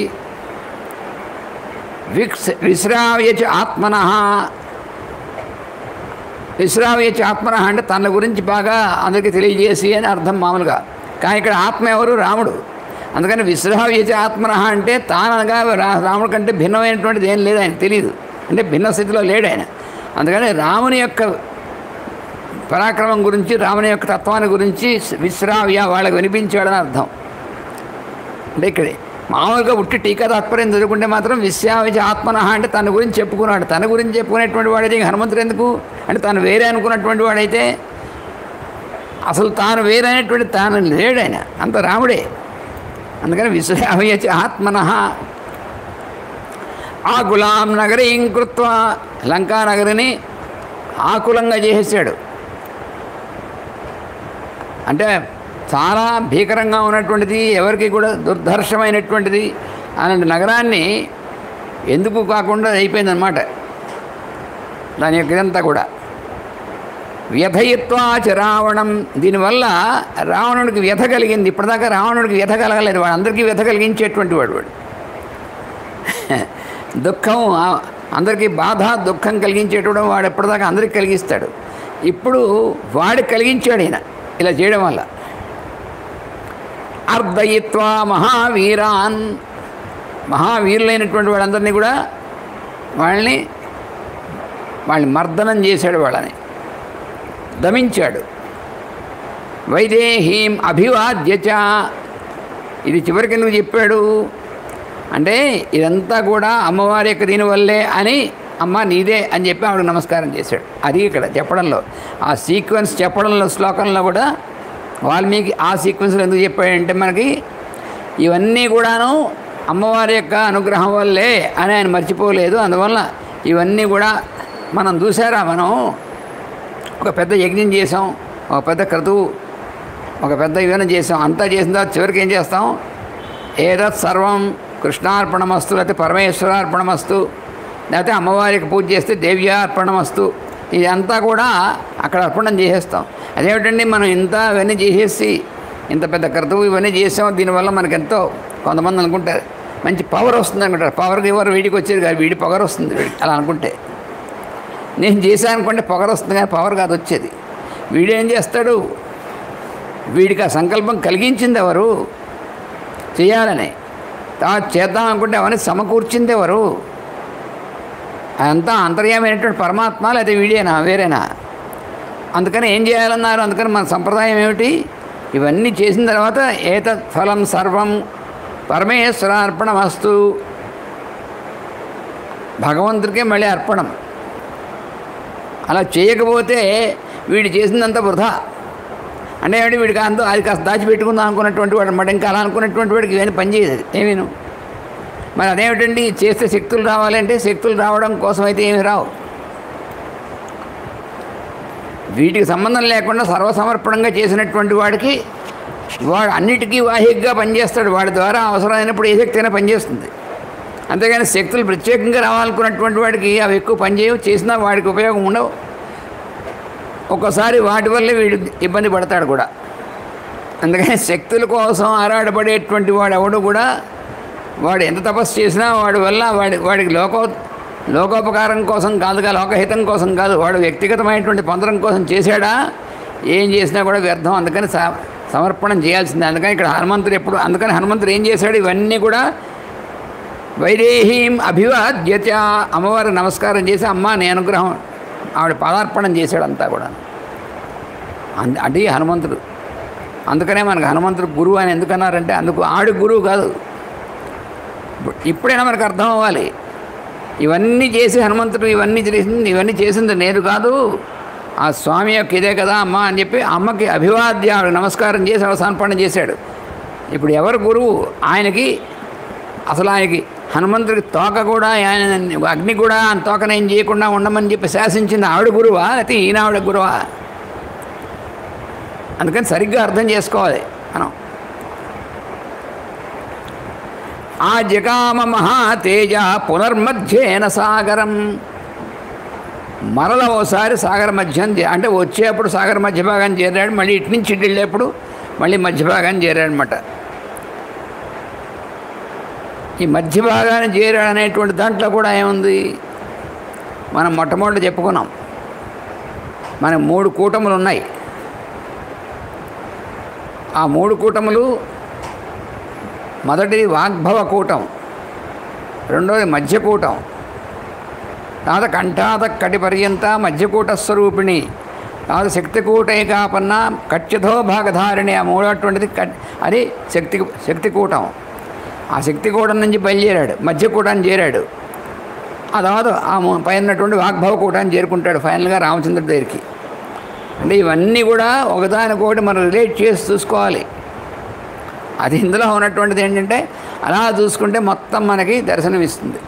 S1: విక్స్ విశ్రావ్యచ ఆత్మన విశ్రావ్యచ ఆత్మన అంటే తన గురించి బాగా అందరికీ తెలియజేసి అని అర్థం మామూలుగా కానీ ఇక్కడ ఆత్మ ఎవరు రాముడు అందుకని విశ్రావ్యచ ఆత్మన అంటే తానగా రా- రాముడి కంటే భిన్నమైనటువంటిది ఏం లేదు ఆయన తెలియదు అంటే భిన్న స్థితిలో లేడు ఆయన అందుకని రాముని యొక్క పరాక్రమం గురించి రాముని యొక్క తత్వాన్ని గురించి విశ్రావ్య వాళ్ళకి వినిపించాడని అర్థం అంటే ఇక్కడ మామూలుగా ఉట్టి టీకా తాత్పర్యం చదువుకుంటే మాత్రం విశ్వావిచ ఆత్మనహ అంటే తన గురించి చెప్పుకున్నాడు తన గురించి చెప్పుకునేటువంటి వాడైతే ఇంక హనుమంతుడు ఎందుకు అంటే తను వేరే అనుకున్నటువంటి వాడైతే అసలు తాను వేరైనటువంటి తాను లేడు ఆయన అంత రాముడే అందుకని విశ్వావిచ ఆత్మనః ఆకులాం నగరీం కృత్వ లంకా నగరిని ఆకులంగా చేసేసాడు అంటే చాలా భీకరంగా ఉన్నటువంటిది ఎవరికి కూడా దుర్ధర్షమైనటువంటిది అలాంటి నగరాన్ని ఎందుకు కాకుండా అయిపోయిందనమాట దాని యొక్క ఇదంతా కూడా వ్యథయిత్వాచ రావణం దీనివల్ల రావణుడికి వ్యథ కలిగింది ఇప్పటిదాకా రావణుడికి వ్యథ కలగలేదు వాడు అందరికీ వ్యథ కలిగించేటువంటి వాడు వాడు దుఃఖం ఆ- అందరికీ బాధ దుఃఖం కలిగించేటప్పుడు వాడు ఎప్పటిదాకా అందరికీ కలిగిస్తాడు ఇప్పుడు వాడికి కలిగించాడు ఈయన ఇలా చేయడం వల్ల అర్ధయిత్వా మహావీరాన్ మహావీరులైనటువంటి వాళ్ళందరినీ కూడా వాళ్ళని వాళ్ళని మర్దనం చేశాడు వాళ్ళని దమించాడు వైదేహీం అభివాద్యచ ఇది చివరికి ఎందుకు చెప్పాడు అంటే ఇదంతా కూడా అమ్మవారి యొక్క దీనివల్లే అని అమ్మ నీదే అని చెప్పి ఆవిడకి నమస్కారం చేశాడు అది ఇక్కడ చెప్పడంలో ఆ సీక్వెన్స్ చెప్పడంలో శ్లోకంలో కూడా వాల్మీకి ఆ సీక్వెన్స్లో ఎందుకు చెప్పాడంటే మనకి ఇవన్నీ కూడాను అమ్మవారి యొక్క అనుగ్రహం వల్లే అని ఆయన మర్చిపోలేదు అందువల్ల ఇవన్నీ కూడా మనం చూసారా మనం ఒక పెద్ద యజ్ఞం చేసాం ఒక పెద్ద క్రతువు ఒక పెద్ద ఇవన్నీ చేసాం అంతా చేసిన తర్వాత చివరికి ఏం చేస్తాం ఏదత్ సర్వం కృష్ణార్పణమస్తు లేకపోతే పరమేశ్వరార్పణమస్తు లేకపోతే అమ్మవారికి పూజ చేస్తే దేవ్యార్పణమస్తు ఇదంతా కూడా అక్కడ అర్పణం చేసేస్తాం అదేమిటండి మనం ఇంత ఇవన్నీ చేసేసి ఇంత పెద్ద క్రతువు ఇవన్నీ చేసాం దీనివల్ల మనకు ఎంతో కొంతమంది అనుకుంటారు మంచి పవర్ వస్తుంది అనుకుంటారు పవర్కి ఎవరు వీడికి వచ్చేది కాదు వీడి పవర్ వస్తుంది వీడికి అలా అనుకుంటే నేను చేశాను అనుకుంటే పొగరు వస్తుంది కానీ పవర్ కాదు వచ్చేది వీడేం చేస్తాడు వీడికి ఆ సంకల్పం కలిగించింది ఎవరు చేయాలని తర్వాత చేద్దాం అనుకుంటే అవన్నీ సమకూర్చింది ఎవరు అదంతా అంతర్యామైనటువంటి పరమాత్మ లేదా వీడేనా వేరేనా అందుకని ఏం చేయాలన్నారు అందుకని మన సంప్రదాయం ఏమిటి ఇవన్నీ చేసిన తర్వాత ఏతత్ ఫలం సర్వం పరమేశ్వరార్పణమస్తు భగవంతుడికే మళ్ళీ అర్పణం అలా చేయకపోతే వీడు చేసిందంతా వృధా అంటే ఏమిటి వీడికి అంత అది కాస్త దాచిపెట్టుకుందాం అనుకున్నటువంటి వాడు అనమాట ఇంకా అలా అనుకున్నటువంటి వాడికి ఇవన్నీ పనిచేయదు ఏమీను మరి అదేమిటండి చేస్తే శక్తులు రావాలంటే శక్తులు రావడం కోసం అయితే ఏమి రావు వీటికి సంబంధం లేకుండా సర్వసమర్పణంగా చేసినటువంటి వాడికి వాడు అన్నిటికీ వాహికగా పనిచేస్తాడు వాడి ద్వారా అవసరమైనప్పుడు ఏ శక్తి అయినా పనిచేస్తుంది అంతేగాని శక్తులు ప్రత్యేకంగా రావాలనుకున్నటువంటి వాడికి అవి ఎక్కువ పనిచేయవు చేసినా వాడికి ఉపయోగం ఉండవు ఒక్కోసారి వాటి వల్లే వీడు ఇబ్బంది పడతాడు కూడా అందుకని శక్తుల కోసం ఆరాటపడేటువంటి వాడు ఎవడు కూడా వాడు ఎంత తపస్సు చేసినా వాడి వల్ల వాడి వాడికి లోకో లోకోపకారం కోసం కాదుగా లోకహితం కోసం కాదు వాడు వ్యక్తిగతమైనటువంటి పొందడం కోసం చేశాడా ఏం చేసినా కూడా వ్యర్థం అందుకని స- సమర్పణం చేయాల్సిందే అందుకని ఇక్కడ హనుమంతుడు ఎప్పుడు అందుకని హనుమంతుడు ఏం చేశాడు ఇవన్నీ కూడా వైదేహీం అభివాద్యత అమ్మవారికి నమస్కారం చేసి అమ్మ నీ అనుగ్రహం ఆవిడ పదార్పణం చేశాడు అంతా కూడా అంద అది హనుమంతుడు అందుకనే మనకు హనుమంతుడు గురువు అని ఎందుకన్నారంటే అందుకు ఆడు గురువు కాదు ఇప్పుడు- ఇప్పుడైనా మనకు అర్థం అవ్వాలి ఇవన్నీ చేసి హనుమంతుడు ఇవన్నీ చేసింది ఇవన్నీ చేసింది నేను కాదు ఆ స్వామి యొక్క ఇదే కదా అమ్మ అని చెప్పి అమ్మకి అభివాద్య ఆవిడ నమస్కారం చేసి అవసానపణ చేశాడు ఇప్పుడు ఎవరు గురువు ఆయనకి అసలు ఆయనకి హనుమంతుడికి తోక కూడా ఆయన అగ్ని కూడా ఆ తోకను ఏం చేయకుండా ఉండమని చెప్పి శాసించింది ఆవిడ గురువా లేకపోతే ఈయన ఆవిడ గురువా అందుకని సరిగ్గా అర్థం చేసుకోవాలి మనం ఆ జగామ మహాతేజ పునర్మధ్యేన సాగరం మరల ఓసారి సాగర మధ్యం చే- అంటే వచ్చేప్పుడు సాగర మధ్య భాగాన్ని చేరాడు మళ్ళీ ఇటు నుంచి ఇటు వెళ్ళేప్పుడు మళ్ళీ మధ్య భాగాన్ని చేరాడనమాట ఈ మధ్య భాగాన్ని చేరాడు అనేటువంటి దాంట్లో కూడా ఏముంది మనం మొట్టమొదటి చెప్పుకున్నాం మన మూడు కూటములు ఉన్నాయి ఆ మూడు కూటములు మొదటిది వాగ్భవ కూటం రెండోది మధ్యకూటం తర్వాత కంఠాత కటి పర్యంత మధ్యకూట స్వరూపిణి కాదు శక్తికూటైకాపన్న కచ్చతో భాగధారిణి ఆ మూడటువంటిది కట్ అది శక్తి శక్తికూటం ఆ శక్తికూటం నుంచి బయలుదేరాడు మధ్యకూటాన్ని చేరాడు ఆ తర్వాత ఆ ము- పైన ఉన్నటువంటి వాగ్భవ కూటాన్ని చేరుకుంటాడు ఫైనల్గా రామచంద్రుడి దగ్గరికి అంటే ఇవన్నీ కూడా ఒకదానికొకటి మనం రిలేట్ చేసి చూసుకోవాలి అది ఇందులో ఉన్నటువంటిది ఏంటంటే అలా చూసుకుంటే మొత్తం మనకి దర్శనం ఇస్తుంది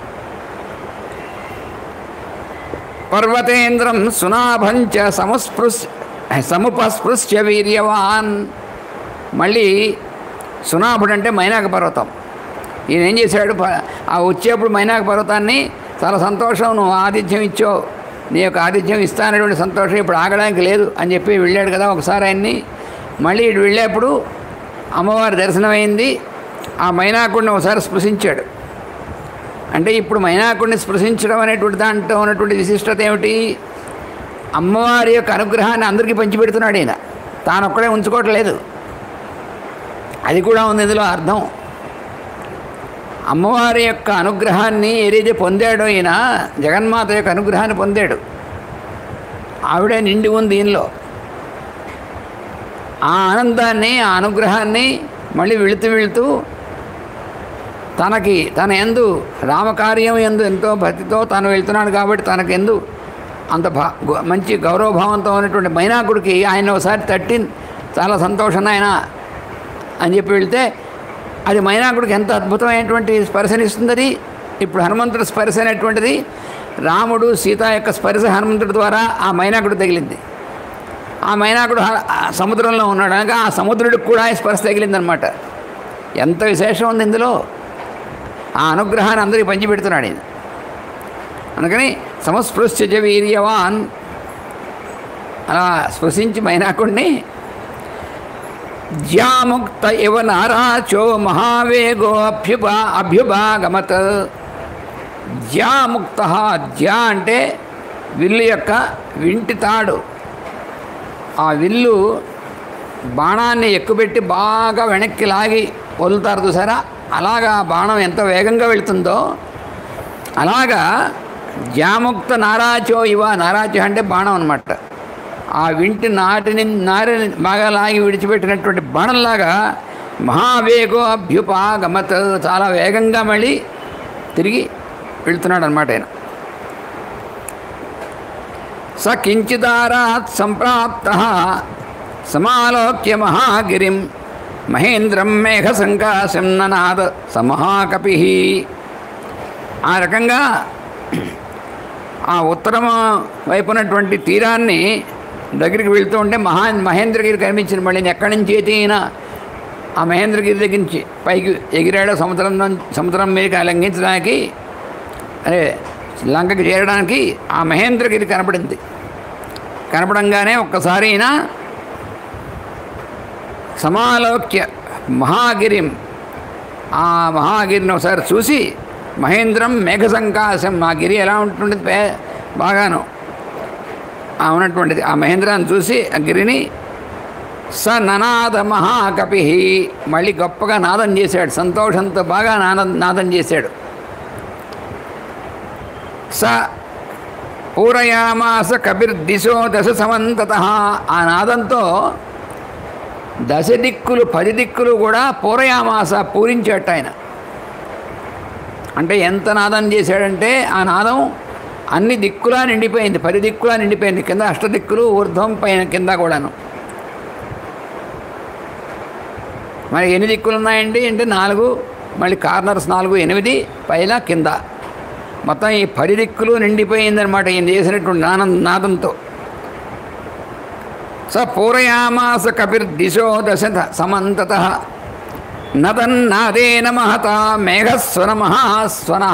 S1: పర్వతేంద్రం సునాభంచ సముస్పృశ్ సముపస్పృశ్య వీర్యవాన్ మళ్ళీ సునాభుడు అంటే మైనాక పర్వతం ఈయన ఏం చేశాడు ప- ఆ వచ్చేప్పుడు మైనాక పర్వతాన్ని చాలా సంతోషం నువ్వు ఆతిథ్యం ఇచ్చావు నీ యొక్క ఆతిథ్యం ఇస్తానటువంటి సంతోషం ఇప్పుడు ఆగడానికి లేదు అని చెప్పి వెళ్ళాడు కదా ఒకసారి ఆయన్ని మళ్ళీ ఇటు వెళ్ళేప్పుడు అమ్మవారి దర్శనమైంది ఆ మైనాకుడిని ఒకసారి స్పృశించాడు అంటే ఇప్పుడు మైనాకుడిని స్పృశించడం అనేటువంటి దాంట్లో ఉన్నటువంటి విశిష్టత ఏమిటి అమ్మవారి యొక్క అనుగ్రహాన్ని అందరికీ పంచిపెడుతున్నాడు ఈయన తాను ఒక్కడే ఉంచుకోవట్లేదు అది కూడా ఉంది ఇందులో అర్థం అమ్మవారి యొక్క అనుగ్రహాన్ని ఏదైతే పొందాడో ఈయన జగన్మాత యొక్క అనుగ్రహాన్ని పొందాడు ఆవిడే నిండి ఉంది దీనిలో ఆ ఆనందాన్ని ఆ అనుగ్రహాన్ని మళ్ళీ వెళుతూ వెళుతూ తనకి తన ఎందు రామకార్యం ఎందు ఎంతో భక్తితో తాను వెళ్తున్నాడు కాబట్టి తనకు ఎందు అంత భా గౌ- మంచి గౌరవభావంతో ఉన్నటువంటి మైనాకుడికి ఆయన ఒకసారి తట్టి చాలా సంతోషం ఆయన అని చెప్పి వెళ్తే అది మైనాకుడికి ఎంత అద్భుతమైనటువంటి స్పర్శనిస్తుంది అది ఇప్పుడు హనుమంతుడి స్పర్శ అనేటువంటిది రాముడు సీత యొక్క స్పర్శ హనుమంతుడి ద్వారా ఆ మైనాకుడు తగిలింది ఆ మైనాకుడు హ- ఆ సముద్రంలో ఉన్నాడు అనగా ఆ సముద్రుడికి కూడా ఈ స్పర్శ తగిలిందనమాట ఎంత విశేషం ఉంది ఇందులో ఆ అనుగ్రహాన్ని అందరికీ పంచిపెడుతున్నాడు ఈయన అందుకని సమస్పృశ్య వీర్యవాన్ అలా స్పృశించి మైనాకుడిని జ్యాముక్త ఇవ నారాచో మహావేగో అభ్యుపా అభ్యుభాగమత్ జ్యాముక్త జ్యా అంటే విల్లు యొక్క వింటి తాడు ఆ విల్లు బాణాన్ని ఎక్కుపెట్టి బాగా వెనక్కి లాగి వదులుతారు చూసారా అలాగా ఆ బాణం ఎంత వేగంగా వెళుతుందో అలాగా జాముక్త నారాచో ఇవ నారాచో అంటే బాణం అనమాట ఆ వింటి నాటిని నారిని బాగా లాగి విడిచిపెట్టినటువంటి బాణంలాగా మహావేగో అభ్యుపాగమత్ చాలా వేగంగా మళ్ళీ తిరిగి వెళ్తున్నాడు అనమాట ఆయన స కించిదారాత్ సంప్రాప్త సమాలోక్య మహాగిరిం మహేంద్రం మేఘ సంకాశం ననాద సమహాకపి ఆ రకంగా ఆ ఉత్తరమ వైపునటువంటి తీరాన్ని దగ్గరికి వెళ్తూ ఉంటే మహా మహేంద్రగిరి కనిపించింది మళ్ళీ ఎక్కడి నుంచి అయితే ఈయన ఆ మహేంద్రగిరి దగ్గర నుంచి పైకి ఎగిరాడో సముద్రం నుంచి- సముద్రం మీదకి లంఘించడానికి అదే లంకకి చేరడానికి ఆ మహేంద్రగిరి కనపడింది కనపడంగానే ఒక్కసారి ఈయన సమాలోక్య మహాగిరిం ఆ మహాగిరిని ఒకసారి చూసి మహేంద్రం మేఘ సంకాశం ఆ గిరి ఎలా ఉంటుండేది పే బాగాను ఆ ఉన్నటువంటిది ఆ మహేంద్రాన్ని చూసి ఆ గిరిని స ననాద మహాకపి మళ్ళీ గొప్పగా నాదం చేశాడు సంతోషంతో బాగా నాదం నాదం చేశాడు స పూరయామాస కపిర్దిశో దశ సమంతత ఆ నాదంతో దశ దిక్కులు పది దిక్కులు కూడా పూరయామాస పూరించేట ఆయన అంటే ఎంత నాదం చేశాడంటే ఆ నాదం అన్ని దిక్కులా నిండిపోయింది పది దిక్కులా నిండిపోయింది కింద అష్టదిక్కులు ఊర్ధ్వం పైన కింద కూడాను మరి ఎన్ని దిక్కులు ఉన్నాయండి అంటే నాలుగు మళ్ళీ కార్నర్స్ నాలుగు ఎనిమిది పైన కింద మొత్తం ఈ పది దిక్కులు నిండిపోయిందనమాట ఈయన చేసినటువంటి నానం నాదంతో స పూరయామాస కపిర్దిశో దశ సమంతత నదన్నాదేన మహత మేఘస్వన మహాస్వన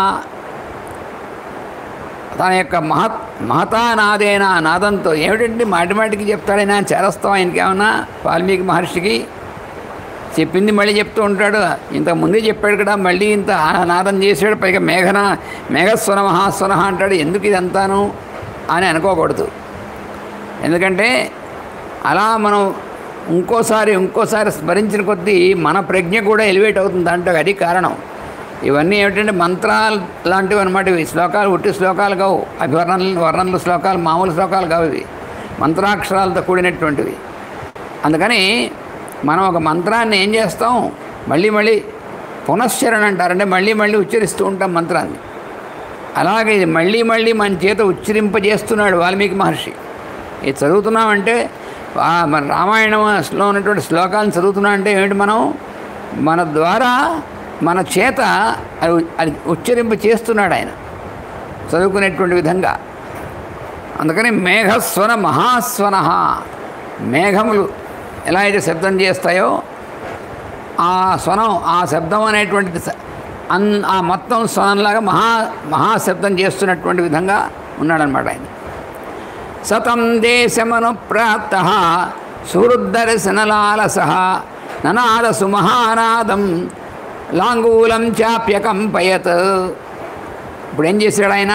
S1: తన యొక్క మహత్ మహతానాదేన ఆ నాదంతో ఏమిటంటే మాటి మాటికి చెప్తాడైనా చేరస్తాం ఆయనకి ఏమన్నా వాల్మీకి మహర్షికి చెప్పింది మళ్ళీ చెప్తూ ఉంటాడు ఇంత ముందే చెప్పాడు కదా మళ్ళీ ఇంత ఆ నాదం చేశాడు పైగా మేఘన మేఘస్వన మహాస్వన అంటాడు ఎందుకు ఇదంతాను అని అనుకోకూడదు ఎందుకంటే అలా మనం ఇంకోసారి ఇంకోసారి స్మరించిన కొద్దీ మన ప్రజ్ఞ కూడా ఎలివేట్ అవుతుంది అంటే అది కారణం ఇవన్నీ ఏమిటంటే మంత్రాలు లాంటివి అనమాట ఇవి శ్లోకాలు ఉట్టి శ్లోకాలు కావు అభివర్ణనలు వర్ణనలు శ్లోకాలు మామూలు శ్లోకాలు కావు ఇవి మంత్రాక్షరాలతో కూడినటువంటివి అందుకని మనం ఒక మంత్రాన్ని ఏం చేస్తాం మళ్ళీ మళ్ళీ పునశ్చరణ అంటారంటే మళ్ళీ మళ్ళీ ఉచ్చరిస్తూ ఉంటాం మంత్రాన్ని అలాగే ఇది మళ్ళీ మళ్ళీ మన చేత ఉచ్చరింపజేస్తున్నాడు వాల్మీకి మహర్షి ఇది చదువుతున్నామంటే ఆ మన రామాయణంలో ఉన్నటువంటి శ్లోకాలను చదువుతున్నా అంటే ఏమిటి మనం మన ద్వారా మన చేత అది అది ఉచ్చరింప చేస్తున్నాడు ఆయన చదువుకునేటువంటి విధంగా అందుకని మేఘస్వన మహాస్వన మేఘములు ఎలా అయితే శబ్దం చేస్తాయో ఆ స్వనం ఆ శబ్దం అనేటువంటిది స- అన్ ఆ మొత్తం స్వనంలాగా మహా మహాశబ్దం చేస్తున్నటువంటి విధంగా ఉన్నాడనమాట ఆయన సతం దేశమను ప్రాప్త సుహృద్దర్శనలాలస ననాద సుమహానాదం లాంగూలం చాప్యకంపయత్ ఇప్పుడు ఏం చేశాడు ఆయన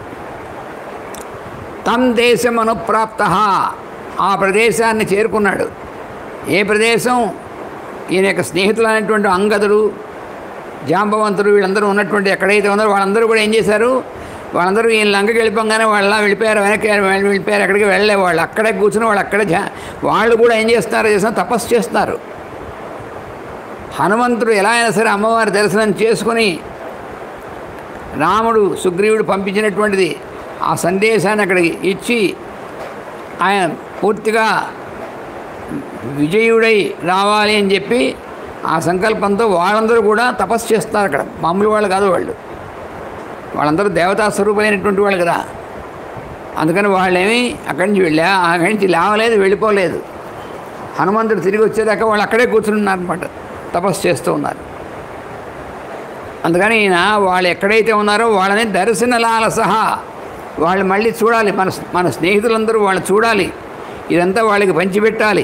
S1: తం దేశమను ప్రాప్త ఆ ప్రదేశాన్ని చేరుకున్నాడు ఏ ప్రదేశం ఈయన యొక్క స్నేహితులు అనేటువంటి అంగదుడు జాంబవంతుడు వీళ్ళందరూ ఉన్నటువంటి ఎక్కడైతే ఉన్నారో వాళ్ళందరూ కూడా ఏం చేశారు వాళ్ళందరూ ఈయన లంకకి వెళ్ళిపోగానే వాళ్ళ వెళ్ళిపోయారు వెనక్కి వెళ్ళి- వెళ్ళిపోయారు ఎక్కడికి వెళ్ళలే వాళ్ళు అక్కడే కూర్చుని వాళ్ళు అక్కడే జా- వాళ్ళు కూడా ఏం చేస్తున్నారు చేసిన తపస్సు చేస్తున్నారు హనుమంతుడు ఎలా అయినా సరే అమ్మవారి దర్శనం చేసుకుని రాముడు సుగ్రీవుడు పంపించినటువంటిది ఆ సందేశాన్ని అక్కడికి ఇచ్చి ఆయన పూర్తిగా విజయుడై రావాలి అని చెప్పి ఆ సంకల్పంతో వాళ్ళందరూ కూడా తపస్సు చేస్తున్నారు అక్కడ మామూలు వాళ్ళు కాదు వాళ్ళు వాళ్ళందరూ దేవతా స్వరూపమైనటువంటి వాళ్ళు కదా అందుకని వాళ్ళేమి అక్కడి నుంచి వెళ్ళా అక్కడి నుంచి లేవలేదు వెళ్ళిపోలేదు హనుమంతుడు తిరిగి వచ్చేదాకా వాళ్ళు అక్కడే కూర్చుని ఉన్నారనమాట తపస్సు చేస్తూ ఉన్నారు అందుకని ఈయన వాళ్ళు ఎక్కడైతే ఉన్నారో వాళ్ళని దర్శనలాల సహా వాళ్ళు మళ్ళీ చూడాలి మన మన స్నేహితులందరూ వాళ్ళు చూడాలి ఇదంతా వాళ్ళకి పంచిపెట్టాలి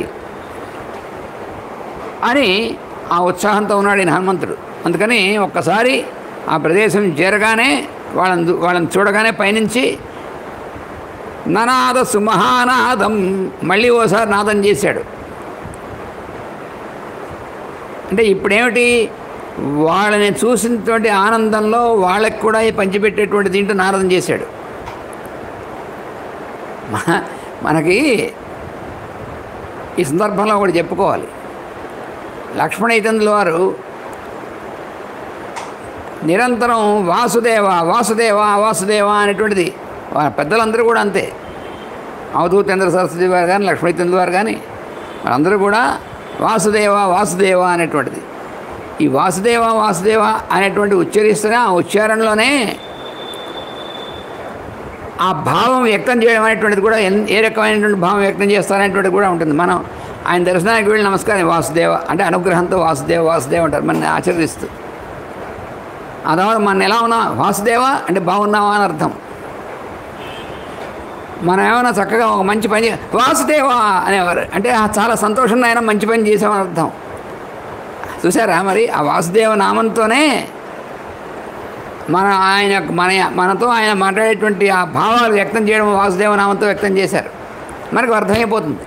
S1: అని ఆ ఉత్సాహంతో ఉన్నాడు ఈయన హనుమంతుడు అందుకని ఒక్కసారి ఆ ప్రదేశం చేరగానే వాళ్ళని చూ- వాళ్ళని చూడగానే పైనుంచి ననాద సుమహానాదం మళ్ళీ ఓసారి నాదం చేశాడు అంటే ఇప్పుడేమిటి వాళ్ళని చూసినటువంటి ఆనందంలో వాళ్ళకి కూడా ఈ పంచిపెట్టేటువంటి దీంట్లో నారదం చేశాడు మన- మనకి ఈ సందర్భంలో ఒకటి చెప్పుకోవాలి లక్ష్మణ ఇతందుల వారు నిరంతరం వాసుదేవ వాసుదేవ వాసుదేవ అనేటువంటిది వాళ్ళ పెద్దలందరూ కూడా అంతే అవధూతేంద్ర సరస్వతి వారు కానీ లక్ష్మీచంద్ర వారు కానీ వాళ్ళందరూ కూడా వాసుదేవ వాసుదేవ అనేటువంటిది ఈ వాసుదేవ వాసుదేవ అనేటువంటి ఉచ్చరిస్తేనే ఆ ఉచ్చారణలోనే ఆ భావం వ్యక్తం చేయడం అనేటువంటిది కూడా ఎన్- ఏ రకమైనటువంటి భావం వ్యక్తం చేస్తారనేటువంటిది కూడా ఉంటుంది మనం ఆయన దర్శనానికి వెళ్ళి నమస్కారం వాసుదేవ అంటే అనుగ్రహంతో వాసుదేవ వాసుదేవ అంటారు మన ఆచరిస్తూ ఆ తర్వాత మన ఎలా ఉన్నా వాసుదేవ అంటే బాగున్నావా అని అర్థం మనం ఏమైనా చక్కగా ఒక మంచి పని చే- వాసుదేవా అనేవారు అంటే ఆ చాలా సంతోషంగా ఆయన మంచి పని చేసామని అర్థం చూసారా మరి ఆ వాసుదేవ నామంతోనే మన ఆయన మన మనతో ఆయన మాట్లాడేటువంటి ఆ భావాలు వ్యక్తం చేయడం వాసుదేవ నామంతో వ్యక్తం చేశారు మనకు అర్థమైపోతుంది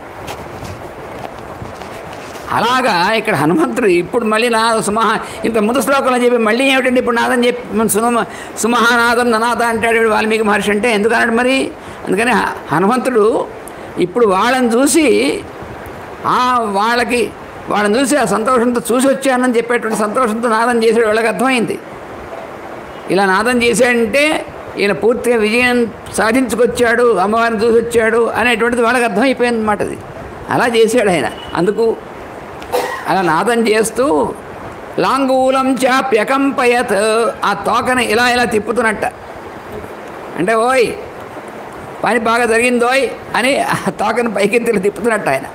S1: అలాగా ఇక్కడ హనుమంతుడు ఇప్పుడు మళ్ళీ నా సుమహ ఇంత ముందు శ్లోకంలో చెప్పి మళ్ళీ ఏమిటండి ఇప్పుడు నాదని చెప్పి సుమ సుమహానాథం ననాథ అంటాడు వీడు వాల్మీకి మహర్షి అంటే ఎందుకు అన్నాడు మరి అందుకని హ- హనుమంతుడు ఇప్పుడు వాళ్ళని చూసి ఆ వాళ్ళకి వాళ్ళని చూసి ఆ సంతోషంతో చూసి వచ్చానని చెప్పేటువంటి సంతోషంతో నాదం చేసాడు వాళ్ళకి అర్థమైంది ఇలా నాదం చేశాడంటే ఈయన పూర్తిగా విజయం సాధించుకొచ్చాడు అమ్మవారిని చూసి వచ్చాడు అనేటువంటిది వాళ్ళకి అర్థమైపోయింది అన్నమాట అది అలా చేశాడు ఆయన అందుకు అలా నాదం చేస్తూ లాంగూలం చాప్యకంపయత్ ఆ తోకని ఇలా ఇలా తిప్పుతున్నట్ట అంటే ఓయ్ పని బాగా జరిగిందోయ్ అని ఆ తోకని పైకి ఇలా తిప్పుతున్నట్టు ఆయన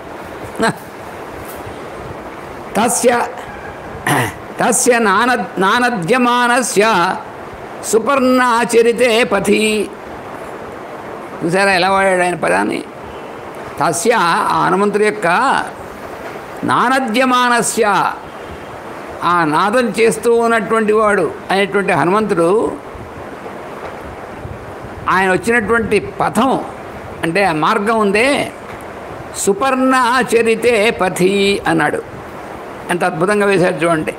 S1: తస్య తస్య నాన నానద్యమానస్య సుపర్ణాచరితే పథి చూసారా ఎలా వాడాడు ఆయన పదాన్ని తస్య ఆ హనుమంతుడి యొక్క నానద్యమానస్య ఆ నాదం చేస్తూ ఉన్నటువంటి వాడు అనేటువంటి హనుమంతుడు ఆయన వచ్చినటువంటి పథం అంటే ఆ మార్గం ఉందే సుపర్ణాచరితే పథి అన్నాడు ఎంత అద్భుతంగా వేశారు చూడండి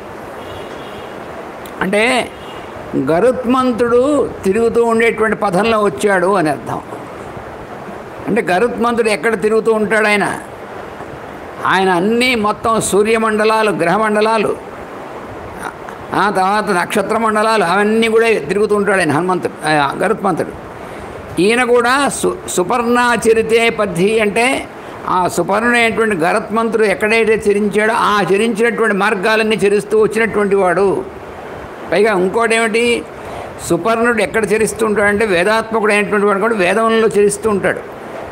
S1: అంటే గరుత్మంతుడు తిరుగుతూ ఉండేటువంటి పథంలో వచ్చాడు అని అర్థం అంటే గరుత్మంతుడు ఎక్కడ తిరుగుతూ ఉంటాడు ఆయన ఆయన అన్నీ మొత్తం సూర్యమండలాలు గ్రహమండలాలు ఆ తర్వాత నక్షత్ర మండలాలు అవన్నీ కూడా తిరుగుతూ ఉంటాడు ఆయన హనుమంతుడు ఆ, గరుత్మంతుడు ఈయన కూడా సు సుపర్ణాచరితే పద్ధి అంటే ఆ సుపర్ణమైనటువంటి గరుత్మంతుడు ఎక్కడైతే చరించాడో ఆ చరించినటువంటి మార్గాలన్నీ చరిస్తూ వచ్చినటువంటి వాడు పైగా ఇంకోటి ఏమిటి సుపర్ణుడు ఎక్కడ చరిస్తూ ఉంటాడంటే వేదాత్మకుడు అయినటువంటి వాడు కూడా వేదంలో చరిస్తూ ఉంటాడు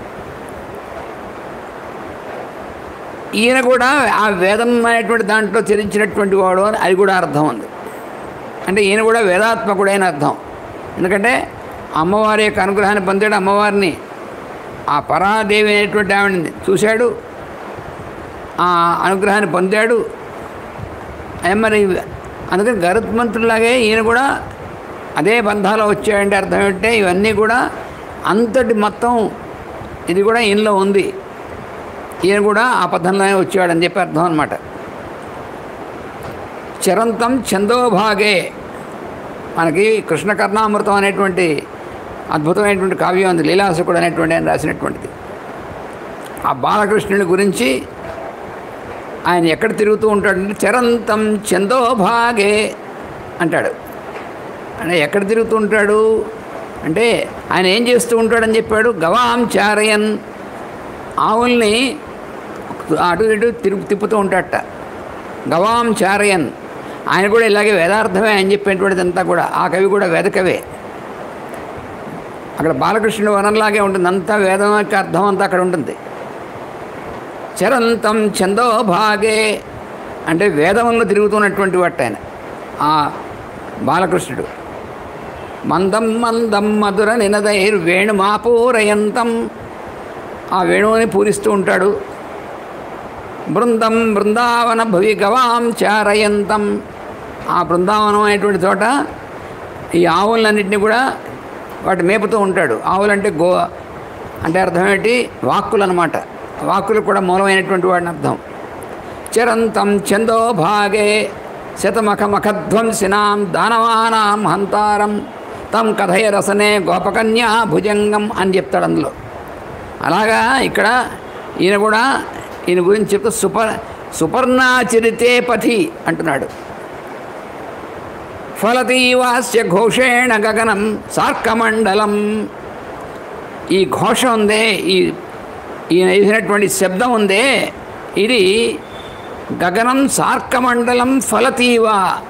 S1: ఈయన కూడా ఆ వేదం అనేటువంటి దాంట్లో చరించినటువంటి వాడు అని అది కూడా అర్థం ఉంది అంటే ఈయన కూడా వేదాత్మకుడైన అర్థం ఎందుకంటే అమ్మవారి యొక్క అనుగ్రహాన్ని పొందాడు అమ్మవారిని ఆ పరాదేవి అనేటువంటి ఆవిడని చూశాడు ఆ అనుగ్రహాన్ని పొందాడు ఏ మరి అందుకని గరుత్మంతుడిలాగే ఈయన కూడా అదే బంధాలు వచ్చాయంటే అర్థం ఏంటంటే ఇవన్నీ కూడా అంతటి మొత్తం ఇది కూడా ఈయనలో ఉంది ఈయన కూడా ఆ పద్ధతిలోనే వచ్చాడని చెప్పి అర్థం అనమాట చరంతం ఛందోభాగే మనకి కృష్ణ కర్ణామృతం అనేటువంటి అద్భుతమైనటువంటి కావ్యం ఉంది లీలాసుకుడు అనేటువంటి ఆయన రాసినటువంటిది ఆ బాలకృష్ణుని గురించి ఆయన ఎక్కడ తిరుగుతూ ఉంటాడంటే చరంతం చందోభాగే అంటాడు అంటే ఎక్కడ తిరుగుతూ ఉంటాడు అంటే ఆయన ఏం చేస్తూ ఉంటాడని చెప్పాడు గవాం చారయన్ ఆవుల్ని అటు ఇటు తిరుగు తిప్పుతూ ఉంటాడట గవాం చారయన్ ఆయన కూడా ఇలాగే వేదార్థమే అని చెప్పేటువంటిది అంతా కూడా ఆ కవి కూడా వేదకవే అక్కడ బాలకృష్ణుడు వనంలాగే ఉంటుంది అంతా వేదం యొక్క అర్థం అంతా అక్కడ ఉంటుంది చరంతం ఛందోభాగే అంటే వేదంలో తిరుగుతున్నటువంటి వాటి ఆయన ఆ బాలకృష్ణుడు మందం మందం మధుర నినదైర్ వేణుమాపూరయంతం ఆ వేణువుని పూరిస్తూ ఉంటాడు బృందం బృందావన భువి గవాం చారయంతం ఆ బృందావనం అనేటువంటి చోట ఈ ఆవులన్నింటినీ కూడా వాటి మేపుతూ ఉంటాడు ఆవులంటే గో అంటే అర్థం ఏంటి వాక్కులు అనమాట వాక్కులు కూడా మూలమైనటువంటి వాడిని అర్థం చరంతం చందో భాగే శతమఖ మఖధ్వంసినాం దానవానాం హంతారం తం కథయ రసనే గోపకన్యా భుజంగం అని చెప్తాడు అందులో అలాగా ఇక్కడ ఈయన కూడా ఈయన గురించి చెప్తూ సుపర్ సుపర్ణాచరితే పథి అంటున్నాడు ఫలతీవాస్య ఘోషేణ గగనం సార్కమండలం ఈ ఘోష ఉందే ఈ ఈయన వేసినటువంటి శబ్దం ఉందే ఇది గగనం సార్కమండలం ఫలతీవ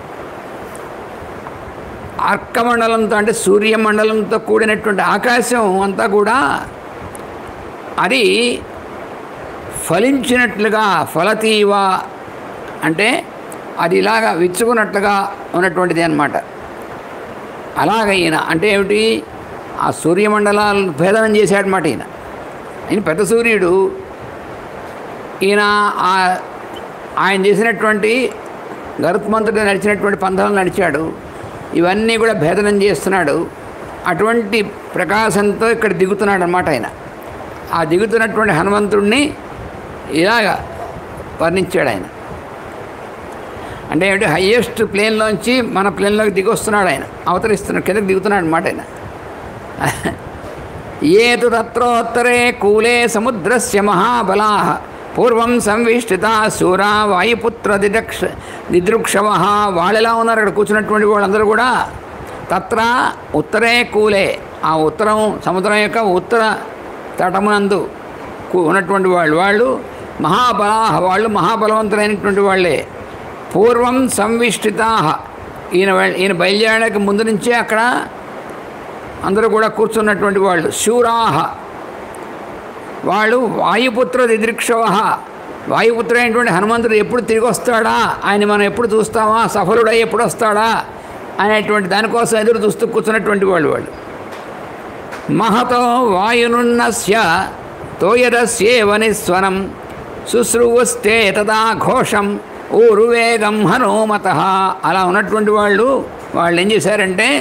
S1: అర్కమండలంతో అంటే సూర్యమండలంతో కూడినటువంటి ఆకాశం అంతా కూడా అది ఫలించినట్లుగా ఫలతీవ అంటే అది ఇలాగా విచ్చుకున్నట్లుగా ఉన్నటువంటిది అన్నమాట అలాగ ఈయన అంటే ఏమిటి ఆ సూర్యమండలాలను భేదనం చేశాడనమాట ఈయన ఈయన పెద్ద సూర్యుడు ఈయన ఆ ఆయన చేసినటువంటి గరుత్మంతుడు నడిచినటువంటి పంథాలు నడిచాడు ఇవన్నీ కూడా భేదనం చేస్తున్నాడు అటువంటి ప్రకాశంతో ఇక్కడ దిగుతున్నాడు అనమాట ఆయన ఆ దిగుతున్నటువంటి హనుమంతుడిని ఇలాగ వర్ణించాడు ఆయన అంటే ఏమిటి హయ్యెస్ట్ ప్లేన్లోంచి మన ప్లేన్లోకి దిగొస్తున్నాడు ఆయన అవతరిస్తున్నాడు కిందకి దిగుతున్నాడు అనమాట ఆయన ఏతు తత్రోత్తరే కూలే సముద్రస్య మహాబలా పూర్వం సంవిష్టిత శూరా వాయుపుత్ర దిదక్ష దిదృక్షవ వాళ్ళు ఎలా ఉన్నారు అక్కడ కూర్చున్నటువంటి వాళ్ళందరూ కూడా తత్ర ఉత్తరే కూలే ఆ ఉత్తరం సముద్రం యొక్క ఉత్తర తటమునందు కు- ఉన్నటువంటి వాళ్ళు వాళ్ళు మహాబలాహ వాళ్ళు మహాబలవంతులైనటువంటి వాళ్ళే పూర్వం సంవిష్టితా ఈయన వెళ్- ఈయన బయలుదేరడానికి ముందు నుంచే అక్కడ అందరూ కూడా కూర్చున్నటువంటి వాళ్ళు శూరాహ వాళ్ళు వాయుపుత్ర దిదృక్షవ వాయుపుత్ర అయినటువంటి హనుమంతుడు ఎప్పుడు తిరిగి వస్తాడా ఆయన మనం ఎప్పుడు చూస్తామా సఫలుడై ఎప్పుడు వస్తాడా అనేటువంటి దానికోసం ఎదురు చూస్తూ కూర్చున్నటువంటి వాళ్ళు వాళ్ళు మహతో వాయునున్నస్య తోయదస్యేవ నిస్వనం శుశ్రువస్తే తదా ఘోషం ఊరువేగం హనుమత అలా ఉన్నటువంటి వాళ్ళు వాళ్ళు ఏం చేశారంటే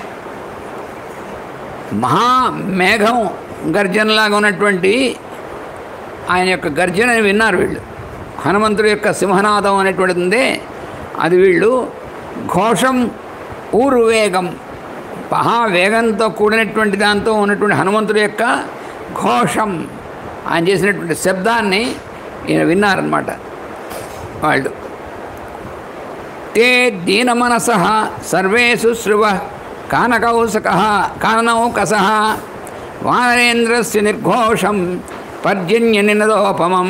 S1: మహా మేఘం గర్జనలాగా ఉన్నటువంటి ఆయన యొక్క గర్జనని విన్నారు వీళ్ళు హనుమంతుడి యొక్క సింహనాదం అనేటువంటిది ఉంది అది వీళ్ళు ఘోషం ఊరు వేగం మహా వేగంతో కూడినటువంటి దాంతో ఉన్నటువంటి హనుమంతుడి యొక్క నిర్ఘోషం ఆయన చేసినటువంటి శబ్దాన్ని ఈయన విన్నారనమాట వాళ్ళు తే దీనమనస సర్వే శుశ్రువ కానకౌసక కాననౌకస వానరేంద్రస్య నిర్ఘోషం పర్జన్య నినదోపమం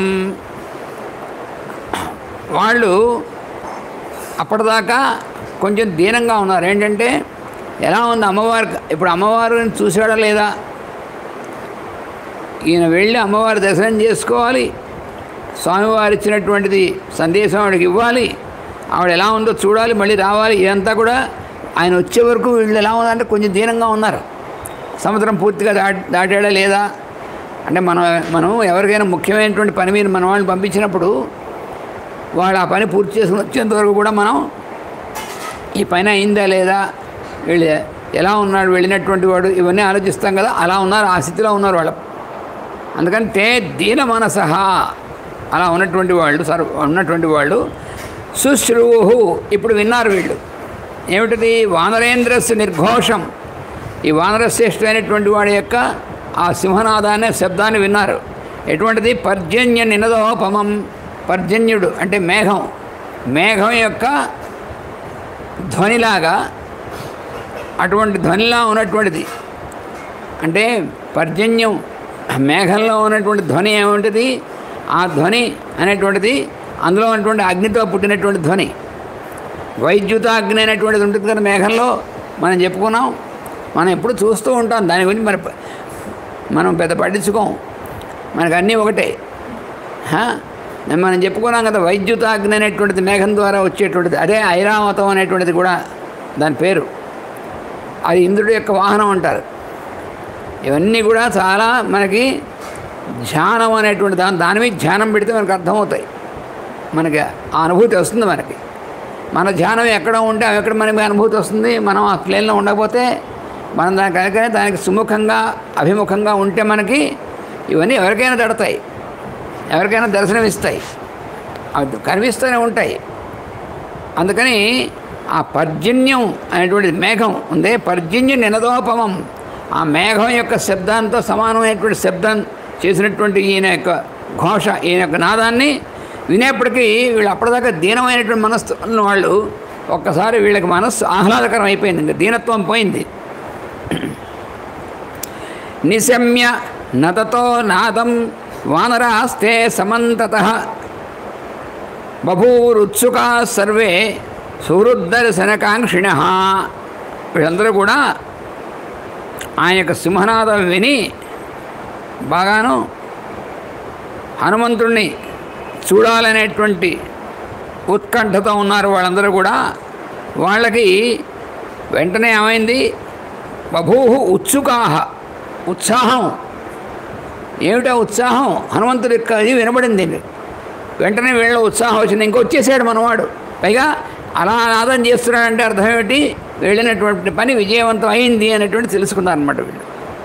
S1: వాళ్ళు అప్పటిదాకా కొంచెం దీనంగా ఉన్నారు ఏంటంటే ఎలా ఉంది అమ్మవారు ఇప్పుడు అమ్మవారిని చూసాడా లేదా ఈయన వెళ్ళి అమ్మవారి దర్శనం చేసుకోవాలి స్వామివారు ఇచ్చినటువంటిది సందేశం ఆవిడకి ఇవ్వాలి ఆవిడ ఎలా ఉందో చూడాలి మళ్ళీ రావాలి ఇదంతా కూడా ఆయన వచ్చే వరకు వీళ్ళు ఎలా ఉందంటే కొంచెం దీనంగా ఉన్నారు సముద్రం పూర్తిగా దాటి దాటాడా లేదా అంటే మనం మనం ఎవరికైనా ముఖ్యమైనటువంటి పని మీద మన వాళ్ళని పంపించినప్పుడు వాళ్ళు ఆ పని పూర్తి చేసుకుని వచ్చేంత వరకు కూడా మనం ఈ పని అయిందా లేదా వీళ్ళు ఎలా ఉన్నాడు వెళ్ళినటువంటి వాడు ఇవన్నీ ఆలోచిస్తాం కదా అలా ఉన్నారు ఆ స్థితిలో ఉన్నారు వాళ్ళు అందుకని తే దీన మనసహ అలా ఉన్నటువంటి వాళ్ళు సర్ ఉన్నటువంటి వాళ్ళు శుశ్రువు ఇప్పుడు విన్నారు వీళ్ళు ఏమిటిది వానరేంద్రస్య నిర్ఘోషం ఈ వానరశ్రేష్ఠమైనటువంటి వాడి యొక్క ఆ సింహనాదాన్ని శబ్దాన్ని విన్నారు ఎటువంటిది పర్జన్య నినదోపమం పర్జన్యుడు అంటే మేఘం మేఘం యొక్క ధ్వనిలాగా అటువంటి ధ్వనిలా ఉన్నటువంటిది అంటే పర్జన్యం మేఘంలో ఉన్నటువంటి ధ్వని ఏముంటుంది ఆ ధ్వని అనేటువంటిది అందులో ఉన్నటువంటి అగ్నితో పుట్టినటువంటి ధ్వని వైద్యుత అగ్ని అనేటువంటిది ఉంటుంది కదా మేఘంలో మనం చెప్పుకున్నాం మనం ఎప్పుడు చూస్తూ ఉంటాం దాని గురించి మరి ప- మనం పెద్ద పట్టించుకోం మనకు అన్నీ ఒకటే హా? మనం చెప్పుకున్నాం కదా వైద్యుత అగ్ని అనేటువంటిది మేఘం ద్వారా వచ్చేటువంటిది అదే ఐరావతం అనేటువంటిది కూడా దాని పేరు అది ఇంద్రుడి యొక్క వాహనం అంటారు ఇవన్నీ కూడా చాలా మనకి ధ్యానం అనేటువంటి దాని దాని మీద ధ్యానం పెడితే మనకు అర్థమవుతాయి మనకి ఆ అనుభూతి వస్తుంది మనకి మన ధ్యానం ఎక్కడ ఉంటే అవి ఎక్కడ మనకి అనుభూతి వస్తుంది మనం ఆ ప్లేన్లో ఉండకపోతే మనం దాని కనుక దానికి సుముఖంగా అభిముఖంగా ఉంటే మనకి ఇవన్నీ ఎవరికైనా దడతాయి ఎవరికైనా దర్శనమిస్తాయి అవి కనిపిస్తూనే ఉంటాయి అందుకని ఆ పర్జన్యం అనేటువంటి మేఘం ఉందే పర్జన్యం నినదోపమం ఆ మేఘం యొక్క శబ్దంతో సమానమైనటువంటి శబ్దం చేసినటువంటి ఈయన యొక్క ఘోష ఈయన యొక్క నాదాన్ని వినేప్పటికీ వీళ్ళు అప్పటిదాకా దీనమైనటువంటి మనస్సు ఉన్న వాళ్ళు ఒక్కసారి వీళ్ళకి మనస్సు ఆహ్లాదకరం అయిపోయింది ఇంకా దీనత్వం పోయింది నిశమ్య నతతో నాదం వానరాస్తే సమంతత బభూరుత్సుకా సర్వే సుహృద్దర్శనకాంక్షిణ వీళ్ళందరూ కూడా ఆయన యొక్క సింహనాదం విని బాగాను హనుమంతుణ్ణి చూడాలనేటువంటి ఉత్కంఠతో ఉన్నారు వాళ్ళందరూ కూడా వాళ్ళకి వెంటనే ఏమైంది బభూహు ఉత్సుకాహ ఉత్సాహం ఏమిటా ఉత్సాహం హనుమంతుడి యొక్క ఇది వినబడింది వెంటనే వీళ్ళ ఉత్సాహం వచ్చింది ఇంక వచ్చేసాడు మనవాడు పైగా అలా నాదం చేస్తున్నాడంటే అర్థం ఏమిటి వెళ్ళినటువంటి పని విజయవంతం అయింది అనేటువంటి తెలుసుకున్నారనమాట వీళ్ళు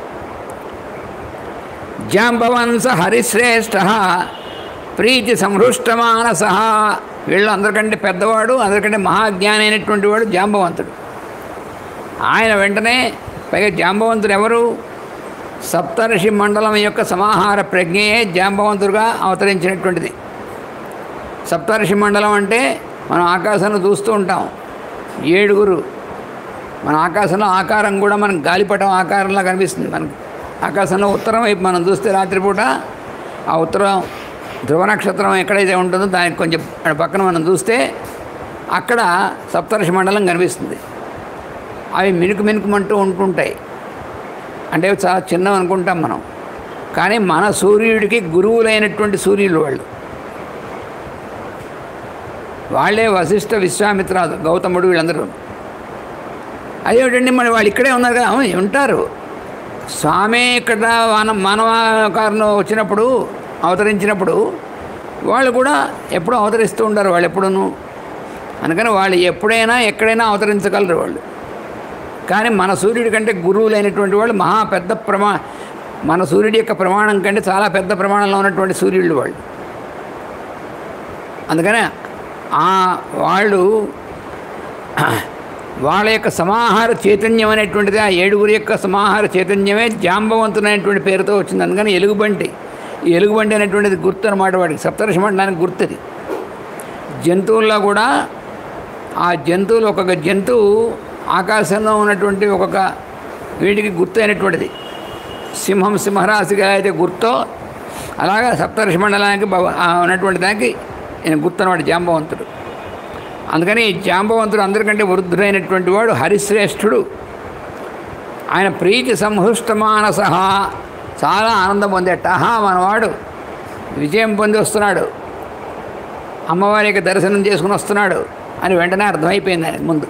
S1: జాంబవంశ హరిశ్రేష్ఠ ప్రీతి సంహృష్టమానస వీళ్ళు అందరికంటే పెద్దవాడు అందరికంటే మహాజ్ఞాని అయినటువంటి వాడు జాంబవంతుడు ఆయన వెంటనే పైగా జాంబవంతుడు ఎవరు సప్తర్షి మండలం యొక్క సమాహార ప్రజ్ఞయే జాంబవంతుడుగా అవతరించినటువంటిది సప్తర్షి మండలం అంటే మనం ఆకాశంలో చూస్తూ ఉంటాం ఏడుగురు మన ఆకాశంలో ఆకారం కూడా మనకు గాలిపటం ఆకారంలో కనిపిస్తుంది మనకి ఆకాశంలో ఉత్తరం వైపు మనం చూస్తే రాత్రిపూట ఆ ఉత్తరం ధ్రువ నక్షత్రం ఎక్కడైతే ఉంటుందో దానికి కొంచెం పక్కన మనం చూస్తే అక్కడ సప్తర్షి మండలం కనిపిస్తుంది అవి మినుకు మినుకుమంటూ ఉంటుంటాయి అంటే చాలా చిన్నవి అనుకుంటాం మనం కానీ మన సూర్యుడికి గురువులైనటువంటి సూర్యులు వాళ్ళు వాళ్ళే వశిష్ఠ విశ్వామిత్రాదు గౌతముడు వీళ్ళందరూ అదేమిటండి మరి వాళ్ళు ఇక్కడే ఉన్నారు కదా అవును, ఉంటారు స్వామి ఇక్కడ మన మానవాకారంలో వచ్చినప్పుడు అవతరించినప్పుడు వాళ్ళు కూడా ఎప్పుడూ అవతరిస్తూ ఉంటారు వాళ్ళు ఎప్పుడూను అందుకని వాళ్ళు ఎప్పుడైనా ఎక్కడైనా అవతరించగలరు వాళ్ళు కానీ మన సూర్యుడి కంటే గురువులైనటువంటి వాళ్ళు మహా పెద్ద ప్రమా మన సూర్యుడి యొక్క ప్రమాణం కంటే చాలా పెద్ద ప్రమాణంలో ఉన్నటువంటి సూర్యుడు వాళ్ళు అందుకనే ఆ వాళ్ళు వాళ్ళ యొక్క సమాహార చైతన్యం అనేటువంటిది ఆ ఏడుగురి యొక్క సమాహార చైతన్యమే జాంబవంతునైనటువంటి పేరుతో వచ్చింది అందుకని ఎలుగుబంటి ఈ ఎలుగుబంటి అనేటువంటిది గుర్తు అనమాట వాడికి సప్తర్షి మండలానికి గుర్తుది జంతువుల్లో కూడా ఆ జంతువులు ఒక్కొక్క జంతువు ఆకాశంలో ఉన్నటువంటి ఒక్కొక్క వీటికి గుర్తు అయినటువంటిది సింహం సింహరాశిగా అయితే గుర్తో అలాగా సప్తర్షి మండలానికి భవ- ఆ ఉన్నటువంటి దానికి ఈయన గుర్తు అనమాట జాంబవంతుడు అందుకని ఈ జాంబవంతుడు అందరికంటే వృద్ధుడైనటువంటి వాడు హరిశ్రేష్ఠుడు ఆయన ప్రీతి సంహృష్టమానస చాలా ఆనందం పొందేట ఆహా మనవాడు విజయం పొంది వస్తున్నాడు అమ్మవారి యొక్క దర్శనం చేసుకుని వస్తున్నాడు అని వెంటనే అర్థమైపోయింది ఆయనకు ముందు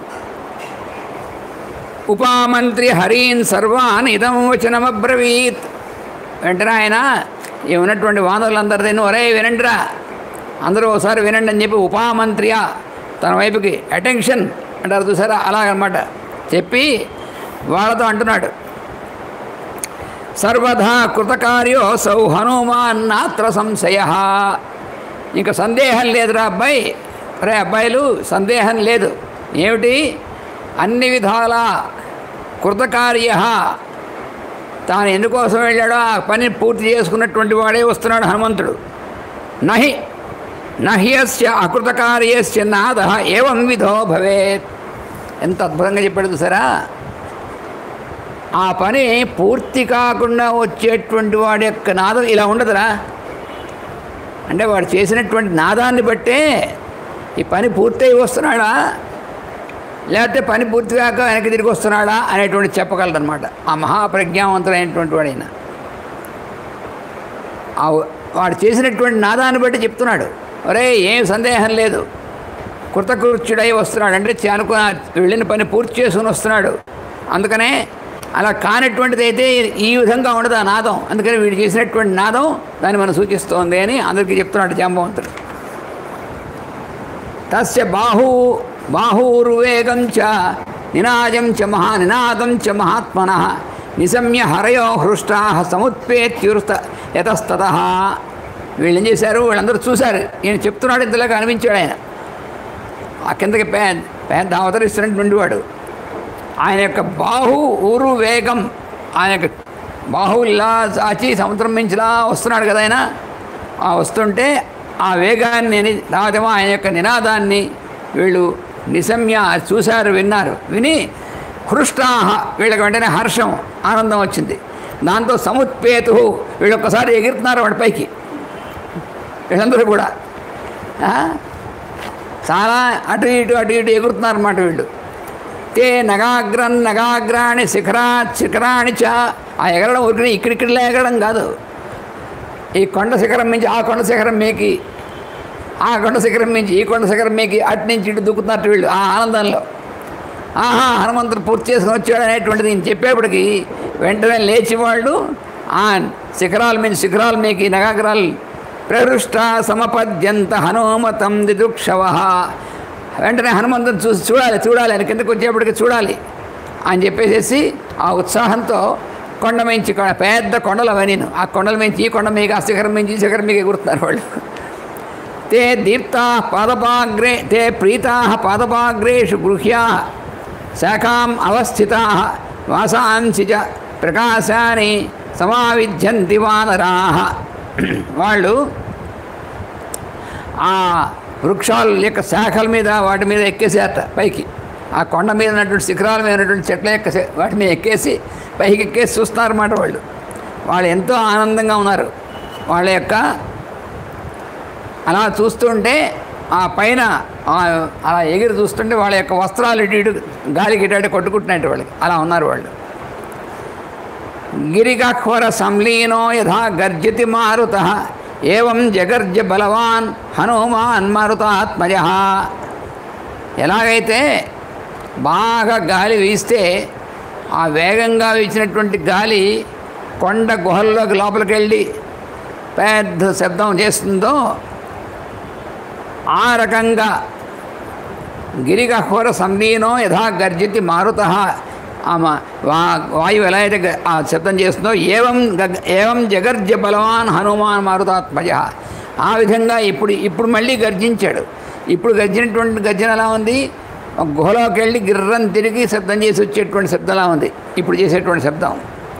S1: ఉపామంత్రి హరీన్ సర్వాన్ ఇదం వచనమబ్రవీత్ వెంటనే ఆయన ఈ ఉన్నటువంటి వానరులందరిదీ ఒరే వినండిరా అందరూ ఒకసారి వినండి అని చెప్పి ఉపామంత్రియ తన వైపుకి అటెన్షన్ అంటారు చూసారా అలాగనమాట చెప్పి వాళ్ళతో అంటున్నాడు సర్వదా కృతకార్యో సౌ హనుమాన్ నాత్ర సంశయ ఇంకా సందేహం లేదురా అబ్బాయి రే అబ్బాయిలు సందేహం లేదు ఏమిటి అన్ని విధాల కృతకార్య తాను ఎందుకోసం వెళ్ళాడో ఆ పని పూర్తి చేసుకున్నటువంటి వాడే వస్తున్నాడు హనుమంతుడు నహి నహ్యస్య అకృతకార్యస్య నాద ఏవం విధో భవేత్ ఎంత అద్భుతంగా చెప్పాడు చూసారా ఆ పని పూర్తి కాకుండా వచ్చేటువంటి వాడి యొక్క నాదం ఇలా ఉండదురా అంటే వాడు చేసినటువంటి నాదాన్ని బట్టే ఈ పని పూర్తయి వస్తున్నాడా లేకపోతే పని పూర్తి కాక వెనక్కి తిరిగి వస్తున్నాడా అనేటువంటి చెప్పగలరనమాట ఆ మహాప్రజ్ఞావంతుడైనటువంటి వాడైన ఆ వాడు చేసినటువంటి నాదాన్ని బట్టి చెప్తున్నాడు ఒరే ఏం సందేహం లేదు కృతకృత్యుడై వస్తున్నాడు అంటే అనుకున్న వెళ్ళిన పని పూర్తి చేసుకుని వస్తున్నాడు అందుకనే అలా కానటువంటిది అయితే ఈ విధంగా ఉండదు ఆ నాదం అందుకని వీడు చేసినటువంటి నాదం దాన్ని మనం సూచిస్తోంది అని అందరికీ చెప్తున్నాడు జాంబవంతుడు తస్య బాహు బాహూర్వేగం చ నినాదం చ మహా నినాదం చ మహాత్మన నిశమ్య హరయో హృష్టా సముత్పేత్యుర్త యతస్తత వీళ్ళు ఏం చేశారు వీళ్ళందరూ చూశారు ఈయన చెప్తున్నాడు ఇంతలాగా అనిపించాడు ఆయన ఆ కిందకి పే పెద్ద అవతరిస్తున్నటువంటి వాడు ఆయన యొక్క బాహు ఊరు వేగం ఆయన యొక్క బాహువు ఇలా చాచి సముద్రం మించిలా వస్తున్నాడు కదా ఆయన ఆ వస్తుంటే ఆ వేగాన్ని రావటమో ఆయన యొక్క నినాదాన్ని వీళ్ళు నిశమ్య చూశారు విన్నారు విని హృష్టాహ వీళ్ళకి వెంటనే హర్షం ఆనందం వచ్చింది దాంతో సముత్పేతు వీళ్ళు ఒక్కసారి ఎగురుతున్నారు వాడి పైకి వీళ్ళందరూ కూడా ఆ? చాలా అటు ఇటు అటు ఇటు ఎగురుతున్నారు అన్నమాట వీళ్ళు తే నగాగ్రం నగాగ్రాణి శిఖరాత్ శిఖరాణి చ ఆ ఎగరడం ఊరికి ఇక్కడిక్కడిలా ఎగరడం కాదు ఈ కొండ శిఖరం నుంచి ఆ కొండ శిఖరం మీకి ఆ కొండ శిఖరం నుంచి ఈ కొండ శిఖరం మీకి అటు నుంచి ఇటు దుక్కుతున్నట్టు వీళ్ళు ఆ ఆనందంలో ఆహా హనుమంతుడు పూర్తి చేసుకుని వచ్చాడు అనేటువంటిది నేను చెప్పేప్పటికి వెంటనే లేచి వాళ్ళు ఆ శిఖరాల మీద శిఖరాల మీకి నగాగ్రాలు ప్రహృష్ట సమపద్యంత హనుమతం దిదుక్షవ వెంటనే హనుమంతుని చూసి చూడాలి చూడాలి అని కిందకు వచ్చేప్పటికి చూడాలి అని చెప్పేసేసి ఆ ఉత్సాహంతో కొండ మించి కొ- పెద్ద కొండలు అవన్నీను ఆ కొండల మించి ఈ కొండ మీకు ఆ శిఖరం మించి ఈ శిఖరం మీకు ఎగురుతున్నారు వాళ్ళు తే దీప్తా పాదపాగ్రే తే ప్రీతా పాదపాగ్రేషు గృహ్యా శాఖాం అవస్థితా వాసాంసి చ ప్రకాశాన్ని సమావిధ్యంతి వానరా వాళ్ళు ఆ వృక్షాల యొక్క శాఖల మీద వాటి మీద ఎక్కేసేట పైకి ఆ కొండ మీద ఉన్నటువంటి శిఖరాల మీద ఉన్నటువంటి చెట్ల యొక్క శ- వాటి మీద ఎక్కేసి పైకి ఎక్కేసి చూస్తున్నారన్నమాట వాళ్ళు వాళ్ళు ఎంతో ఆనందంగా ఉన్నారు వాళ్ళ యొక్క అలా చూస్తుంటే ఆ పైన ఆ- అలా ఎగిరి చూస్తుంటే వాళ్ళ యొక్క వస్త్రాలు ఇటు ఇటు గాలికి ఇటు అటు కొట్టుకుంటున్నట్టు వాళ్ళకి అలా ఉన్నారు వాళ్ళు గిరిగహ్వర సంలీనో యథా గర్జతి మారుత ఏవం జగర్జ బలవాన్ హనుమాన్ మారుతాత్మజ ఎలాగైతే బాగా గాలి వీస్తే ఆ వేగంగా వీచినటువంటి గాలి కొండ గుహల్లోకి లోపలికి వెళ్ళి పెద్ద శబ్దం చేస్తుందో ఆ రకంగా గిరిగహ్వర సంలీనో యథా గర్జితి మారుత ఆమె వా వాయువు ఎలా అయితే గ- ఆ శబ్దం చేస్తుందో ఏవం గగ్ ఏవం జగర్జ బలవాన్ హనుమాన్ మారుతాత్మజ ఆ విధంగా ఇప్పుడు ఇప్పుడు మళ్ళీ గర్జించాడు ఇప్పుడు గర్జినటువంటి గర్జన ఎలా ఉంది ఒక గుహలోకి వెళ్ళి గిర్రం తిరిగి శబ్దం చేసి వచ్చేటువంటి శబ్దంలా ఉంది ఇప్పుడు చేసేటువంటి శబ్దం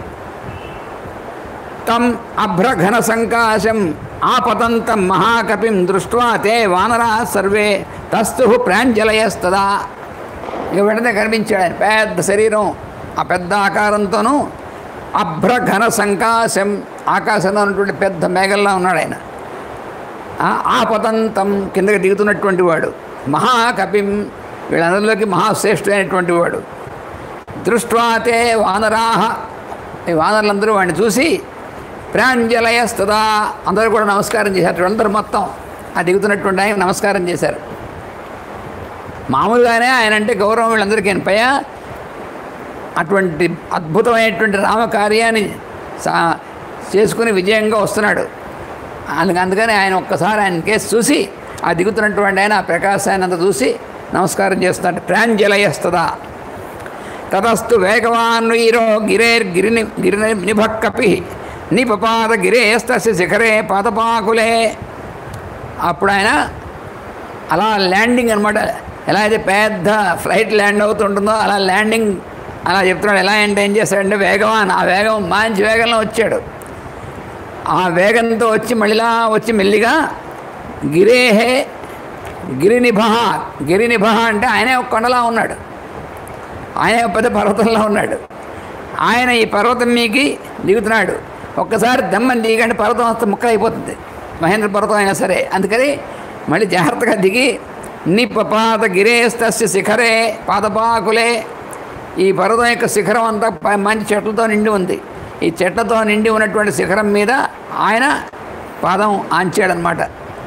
S1: తం అభ్రఘన సంకాశం ఆపతంతం మహాకపిం దృష్ట్వా తే వానరా సర్వే తస్తు ప్రాంజలయస్తదా ఇక వెంటనే కనిపించాడు ఆయన పెద్ద శరీరం ఆ పెద్ద ఆకారంతోనూ అభ్రఘన సంకాశం ఆకాశంలో ఉన్నటువంటి పెద్ద మేఘల్లా ఉన్నాడు ఆయన ఆ ఆపతంతం కిందకి దిగుతున్నటువంటి వాడు మహాకపిం వీళ్ళందరిలోకి మహాశ్రేష్ఠుడైనటువంటి వాడు దృష్ట్వాతే వానరాహ ఈ వానరులందరూ వాడిని చూసి ప్రాంజలయస్తదా అందరూ కూడా నమస్కారం చేశారు అందరూ మొత్తం ఆ దిగుతున్నటువంటి ఆయన నమస్కారం చేశారు మామూలుగానే ఆయన అంటే గౌరవం వీళ్ళందరికీ పైగా అటువంటి అద్భుతమైనటువంటి రామకార్యాన్ని సా చేసుకుని విజయంగా వస్తున్నాడు అందుకు అందుకని ఆయన ఒక్కసారి ఆయన కేసు చూసి ఆ దిగుతున్నటువంటి ఆయన ఆ ప్రకాశాన్ని అంతా చూసి నమస్కారం చేస్తున్నాడు ప్రాంజలయస్తదా తతస్తు వేగవాన్ వీరో గిరేర్గిరిని గిరి నిభక్కపి నిపపాద గిరేస్తస్య శిఖరే పాదపాకులే అప్పుడు ఆయన అలా ల్యాండింగ్ అనమాట ఎలా అయితే పెద్ద ఫ్లైట్ ల్యాండ్ అవుతుంటుందో అలా ల్యాండింగ్ అలా చెప్తున్నాడు ఎలా అంటే ఏం చేస్తాడంటే వేగవాన్ ఆ వేగం మంచి వేగంలో వచ్చాడు ఆ వేగంతో వచ్చి మళ్ళీలా వచ్చి మెల్లిగా గిరేహే గిరినిభ గిరినిభ అంటే ఆయనే ఒక కొండలా ఉన్నాడు ఆయన ఒక పెద్ద పర్వతంలో ఉన్నాడు ఆయన ఈ పర్వతం మీకి దిగుతున్నాడు ఒక్కసారి దమ్మని దిగంటే పర్వతం అంతా ముక్క అయిపోతుంది మహేంద్ర పర్వతం అయినా సరే అందుకని మళ్ళీ జాగ్రత్తగా దిగి నిపపాద గిరేస్తస్య శిఖరే పాదపాకులే ఈ పర్వతం యొక్క శిఖరం అంతా ప- మంచి చెట్లతో నిండి ఉంది ఈ చెట్లతో నిండి ఉన్నటువంటి శిఖరం మీద ఆయన పాదం ఆంచాడనమాట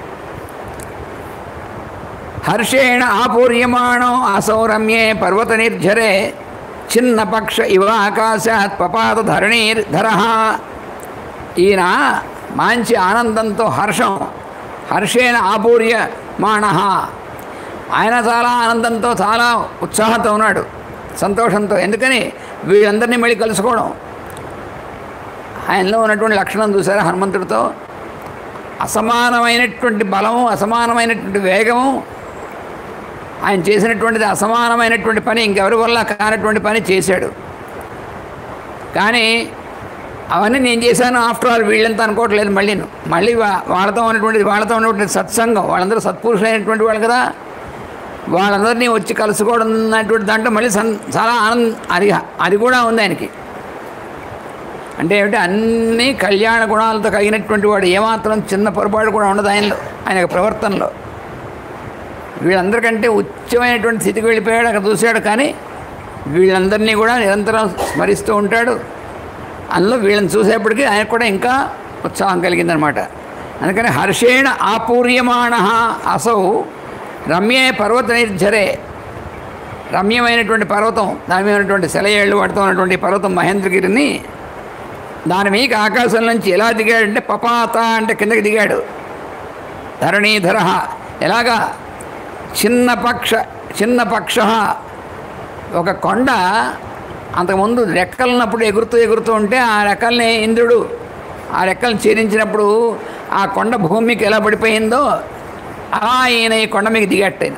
S1: హర్షేణ ఆపూర్యమాణో అసౌరమ్యే పర్వత నిర్ఝరే చిన్న పక్ష ఇవ ఆకాశాత్ పపాత ధరణీర్ధర ఈయన మంచి ఆనందంతో హర్షం హర్షేణ ఆపూర్యమాణ ఆయన చాలా ఆనందంతో చాలా ఉత్సాహంతో ఉన్నాడు సంతోషంతో ఎందుకని వీళ్ళందరినీ మళ్ళీ కలుసుకోవడం ఆయనలో ఉన్నటువంటి లక్షణం చూసారా హనుమంతుడితో అసమానమైనటువంటి బలము అసమానమైనటువంటి వేగము ఆయన చేసినటువంటిది అసమానమైనటువంటి పని ఇంకెవరి వల్ల కానటువంటి పని చేశాడు కానీ అవన్నీ నేను చేశాను ఆఫ్టర్ ఆల్ వీళ్ళంతా అనుకోవట్లేదు మళ్ళీ మళ్ళీ వా- వాళ్ళతో ఉన్నటువంటిది వాళ్ళతో ఉన్నటువంటి సత్సంగం వాళ్ళందరూ సత్పురుషులైనటువంటి వాళ్ళు కదా వాళ్ళందరినీ వచ్చి కలుసుకోవడం అన్నటువంటి దాంట్లో మళ్ళీ సన్ చాలా ఆనందం అది అది కూడా ఉంది ఆయనకి అంటే ఏమిటి అన్ని కళ్యాణ గుణాలతో కలిగినటువంటి వాడు ఏమాత్రం చిన్న పొరపాటు కూడా ఉండదు ఆయనలో ఆయన యొక్క ప్రవర్తనలో వీళ్ళందరికంటే ఉచ్చమైనటువంటి స్థితికి వెళ్ళిపోయాడు అక్కడ చూశాడు కానీ వీళ్ళందరినీ కూడా నిరంతరం స్మరిస్తూ ఉంటాడు అందులో వీళ్ళని చూసేప్పటికీ ఆయనకు కూడా ఇంకా ఉత్సాహం కలిగిందనమాట అందుకని హర్షేణ ఆపూర్యమాణ అసౌ రమ్యే పర్వత నిర్జరే రమ్యమైనటువంటి పర్వతం దాని మీద ఉన్నటువంటి సెలయేళ్ళు పడుతూ ఉన్నటువంటి పర్వతం మహేంద్రగిరిని దాని మీద ఆకాశం నుంచి ఎలా దిగాడంటే పపాత అంటే కిందకి దిగాడు ధరణీధర ఎలాగా చిన్న పక్ష చిన్న పక్ష ఒక కొండ అంతకుముందు రెక్కలున్నప్పుడు ఎగురుతూ ఎగురుతూ ఉంటే ఆ రెక్కల్ని ఇంద్రుడు ఆ రెక్కలను ఛేదించినప్పుడు ఆ కొండ భూమికి ఎలా పడిపోయిందో అలా ఈయన ఈ కొండ మీకు దిగట్టాను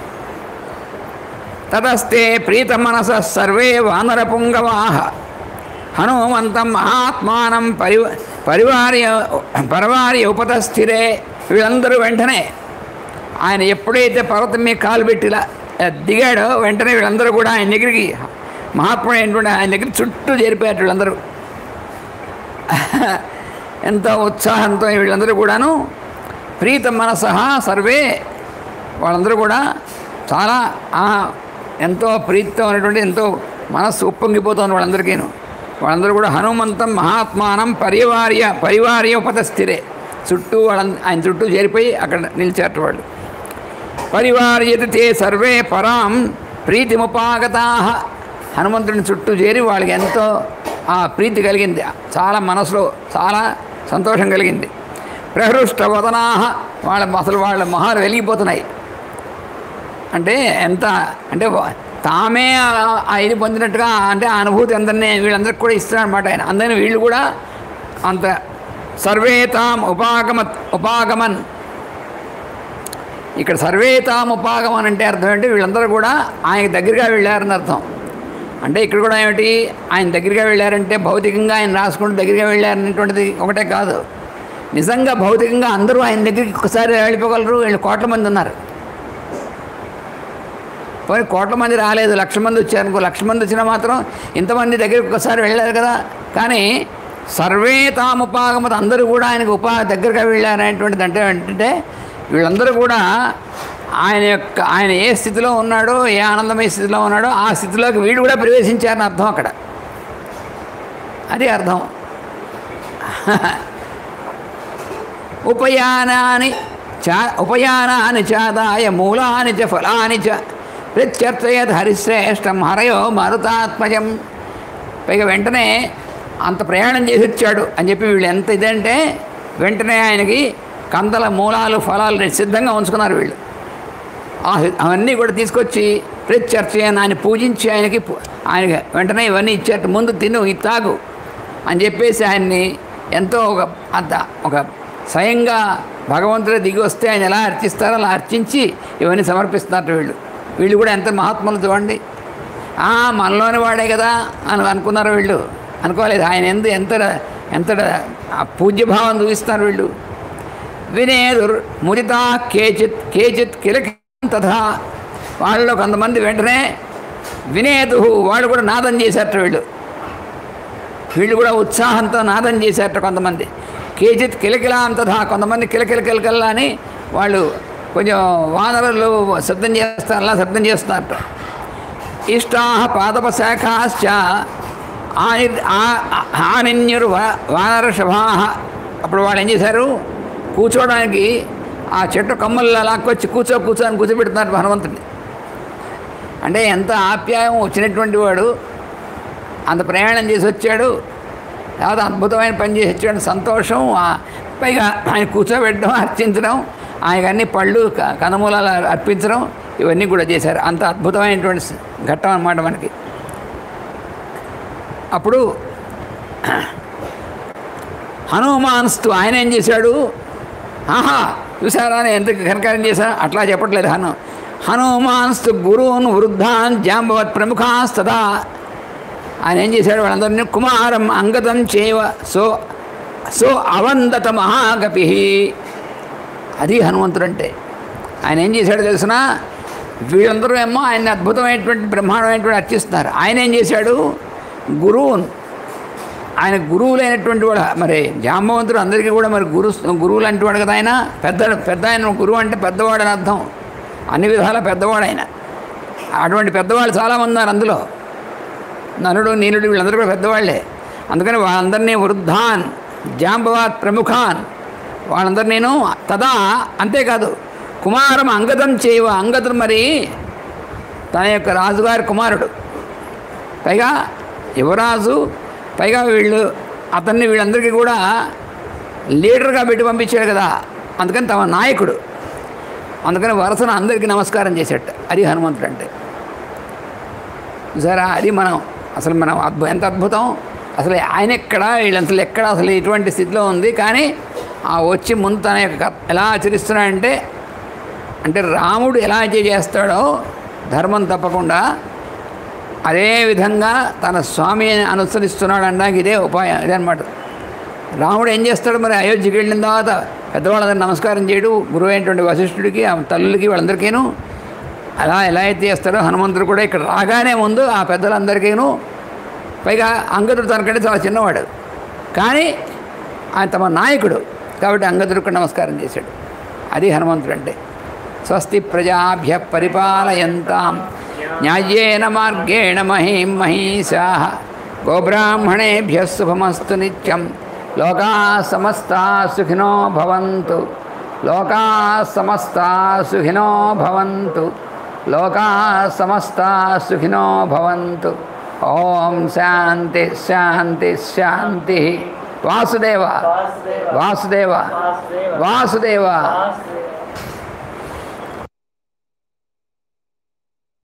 S1: తతస్తే ప్రీత మనస సర్వే వానర పుంగవాహ హనుమంతం మహాత్మానం పరి పరివార్య పరివార్య ఉపతస్థిరే వీళ్ళందరూ వెంటనే ఆయన ఎప్పుడైతే పర్వతం మీద కాలు పెట్టిలా దిగాడో వెంటనే వీళ్ళందరూ కూడా ఆయన దగ్గరికి మహాత్ముడు అయినటువంటి ఆయన దగ్గర చుట్టూ చేరిపోయారు వీళ్ళందరూ ఎంతో ఉత్సాహంతో వీళ్ళందరూ కూడాను ప్రీత మనస సర్వే వాళ్ళందరూ కూడా చాలా ఆ, ఎంతో ప్రీతితో ఉన్నటువంటి ఎంతో మనస్సు ఉప్పొంగిపోతుంది వాళ్ళందరికీను వాళ్ళందరూ కూడా హనుమంతం మహాత్మానం పరివార్య పరివార్య ఉపతస్థిరే చుట్టూ వాళ్ళ ఆయన చుట్టూ చేరిపోయి అక్కడ నిలిచారట వాళ్ళు పరివార్యత తే సర్వే పరాం ప్రీతిముపాగతా హనుమంతుడిని చుట్టూ చేరి వాళ్ళకి ఎంతో ఆ ప్రీతి కలిగింది చాలా మనసులో చాలా సంతోషం కలిగింది ప్రహృష్ట వదనాహ వాళ్ళ అసలు వాళ్ళ మొహాలు వెలిగిపోతున్నాయి అంటే ఎంత అంటే వా- తామే ఆ- ఆ ఇది పొందినట్టుగా అంటే ఆ అనుభూతి అందరినీ వీళ్ళందరికీ కూడా ఇస్తున్నారు అనమాట ఆయన అందరినీ వీళ్ళు కూడా అంత సర్వే తాం ఉపాగమ ఉపాగమన్ ఇక్కడ సర్వే తాముపాగం అని అంటే అర్థం ఏంటి వీళ్ళందరూ కూడా ఆయనకి దగ్గరగా వెళ్ళారని అర్థం అంటే ఇక్కడ కూడా ఏమిటి ఆయన దగ్గరగా వెళ్ళారంటే భౌతికంగా ఆయన రాసుకుంటూ దగ్గరగా వెళ్ళారనేటువంటిది ఒకటే కాదు నిజంగా భౌతికంగా అందరూ ఆయన దగ్గరికి ఒకసారి వెళ్ళిపోగలరు వీళ్ళు కోట్ల మంది ఉన్నారు పోయి కోట్ల మంది రాలేదు లక్ష మంది వచ్చారు అనుకో లక్ష మంది వచ్చినా మాత్రం ఇంతమంది దగ్గరికి ఒకసారి వెళ్ళారు కదా కానీ సర్వే తాముపాగమత అందరూ కూడా ఆయనకు ఉపా దగ్గరగా వెళ్ళారనేటువంటిది అంటే ఏంటంటే వీళ్ళందరూ కూడా ఆయన యొక్క ఆయన ఏ స్థితిలో ఉన్నాడో ఏ ఆనందమయ స్థితిలో ఉన్నాడో ఆ స్థితిలోకి వీడు కూడా ప్రవేశించారని అర్థం అక్కడ అది అర్థం ఉపయానాని చా ఉపయానాని చాదాయ మూలాని చ ఫలాని చ ప్రత్యర్థయత్ హరిశ్రేష్టం హరయో మరుతాత్మజం పైగా వెంటనే అంత ప్రయాణం చేసి వచ్చాడు అని చెప్పి వీళ్ళు ఎంత ఇదంటే వెంటనే ఆయనకి కందల మూలాలు ఫలాలు సిద్ధంగా ఉంచుకున్నారు వీళ్ళు ఆ అవన్నీ కూడా తీసుకొచ్చి ప్రత్యర్థ ఆయన పూజించి ఆయనకి పు- ఆయన వెంటనే ఇవన్నీ ఇచ్చారు ముందు తిను ఇది తాగు అని చెప్పేసి ఆయన్ని ఎంతో ఒక అంత ఒక స్వయంగా భగవంతుడు దిగి వస్తే ఆయన ఎలా అర్చిస్తారో అలా అర్చించి ఇవన్నీ సమర్పిస్తున్నారు వీళ్ళు వీళ్ళు కూడా ఎంత మహాత్ములు చూడండి "ఆ, మనలోని వాడే కదా అని అనుకున్నారు వీళ్ళు అనుకోలేదు ఆయన ఎందు ఎంత ఎంత ఆ పూజ్యభావం చూపిస్తున్నారు వీళ్ళు వినేదుర్ ముదితా కేచిత్ కేచిత్ కిలకి తథా వాళ్ళలో కొంతమంది వెంటనే వినేదు వాళ్ళు కూడా నాదం చేశారట వీళ్ళు వీళ్ళు కూడా ఉత్సాహంతో నాదం చేశారట కొంతమంది కేచిత్ కిలకిలాం తథా కొంతమంది కిలకిల కిలకిల అని వాళ్ళు కొంచెం వానరులు శబ్దం చేస్తారు అలా శబ్దం చేస్తున్నారట ఇష్టా పాదప శాఖాశ్చ ఆని ఆనిన్యురు వానరషభా అప్పుడు వాళ్ళు ఏం చేశారు కూర్చోవడానికి ఆ చెట్టు కమ్మల్లో లాక్కొచ్చి కూర్చో కూర్చో అని కూర్చోబెడుతున్నారు హనుమంతుడిని అంటే ఎంత ఆప్యాయం వచ్చినటువంటి వాడు అంత ప్రయాణం చేసి వచ్చాడు లేదా అద్భుతమైన పని చేసి వచ్చాడు సంతోషం ఆ- పైగా ఆయన కూర్చోబెట్టడం అర్చించడం ఆయనకు అన్ని పళ్ళు క- కనమూలాలు అర్పించడం ఇవన్నీ కూడా చేశారు అంత అద్భుతమైనటువంటి స- ఘట్టం అన్నమాట మనకి అప్పుడు హనుమాన్స్తు ఆయన ఏం చేశాడు ఆహా చూసారా నేను ఎంత ఘనకార్యం చేశాను అట్లా చెప్పట్లేదు హను హనుమాన్స్తు గురువున్ వృద్ధాన్ జాంబవత్ ప్రముఖాస్తదా ఆయన ఏం చేశాడు వాళ్ళందరినీ కుమారం అంగతం చేవ సో సో అవందత మహాగపి అది హనుమంతుడు అంటే ఆయన ఏం చేశాడో తెలిసిన వీళ్ళందరూ ఏమో ఆయన అద్భుతమైనటువంటి బ్రహ్మాండమైనటువంటి అర్చిస్తున్నారు ఆయన ఏం చేశాడు గురువును ఆయన గురువులైనటువంటి వాడు మరి జాంబవంతుడు అందరికీ కూడా మరి గురు గురువులు అంటువాడు కదా ఆయన పెద్ద పెద్ద ఆయన గురువు అంటే పెద్దవాడు అని అర్థం అన్ని విధాల పెద్దవాడు ఆయన అటువంటి పెద్దవాళ్ళు చాలామంది ఉన్నారు అందులో నలుడు నీలుడు వీళ్ళందరూ కూడా పెద్దవాళ్ళే అందుకని వాళ్ళందరినీ వృద్ధాన్ జాంబవాత్ ప్రముఖాన్ వాళ్ళందరూ నేను తదా అంతేకాదు కుమారం అంగదం చేయవ అంగదుడు మరి తన యొక్క రాజుగారి కుమారుడు పైగా యువరాజు పైగా వీళ్ళు అతన్ని వీళ్ళందరికీ కూడా లీడర్గా పెట్టి పంపించాడు కదా అందుకని తమ నాయకుడు అందుకని వరుసన అందరికీ నమస్కారం చేసేట అది హనుమంతుడు అంటే చూసారా అది మనం అసలు మనం అద్భు ఎంత అద్భుతం అసలు ఆయన ఎక్కడ వీళ్ళంతలు ఎక్కడ అసలు ఇటువంటి స్థితిలో ఉంది కానీ ఆ వచ్చి ముందు తన యొక్క కర్త- ఎలా ఆచరిస్తున్నాడంటే అంటే రాముడు ఎలా అయితే చేస్తాడో ధర్మం తప్పకుండా అదే విధంగా తన స్వామిని అనుసరిస్తున్నాడు అనడానికి ఇదే ఉపాయం ఇదే అనమాట రాముడు ఏం చేస్తాడు మరి అయోధ్యకి వెళ్ళిన తర్వాత పెద్దవాళ్ళందరూ నమస్కారం చేయడు గురువు అయినటువంటి వశిష్ఠుడికి ఆ తల్లులకి వాళ్ళందరికీను అలా ఎలా అయితే చేస్తాడో హనుమంతుడు కూడా ఇక్కడ రాగానే ముందు ఆ పెద్దలందరికీను పైగా అంగదుడు తనకంటే చాలా చిన్నవాడు కానీ ఆయన తమ నాయకుడు కాబట్టి అంగదుడికి కూడా నమస్కారం చేశాడు అది హనుమంతుడు అంటే స్వస్తి ప్రజాభ్య పరిపాలయంతాం న్యాయేన మార్గేణ మహీం మహీషా గోబ్రాహ్మణేభ్య శుభమస్తు నిత్యం లోకా సమస్తా సుఖినో భవంతు లోకా సమస్తా సుఖినో భవంతు లోకా సమస్తా సుఖినో భవంతు ఓం శాంతి శాంతి శాంతి వాసుదేవ వాసుదేవ వాసుదేవ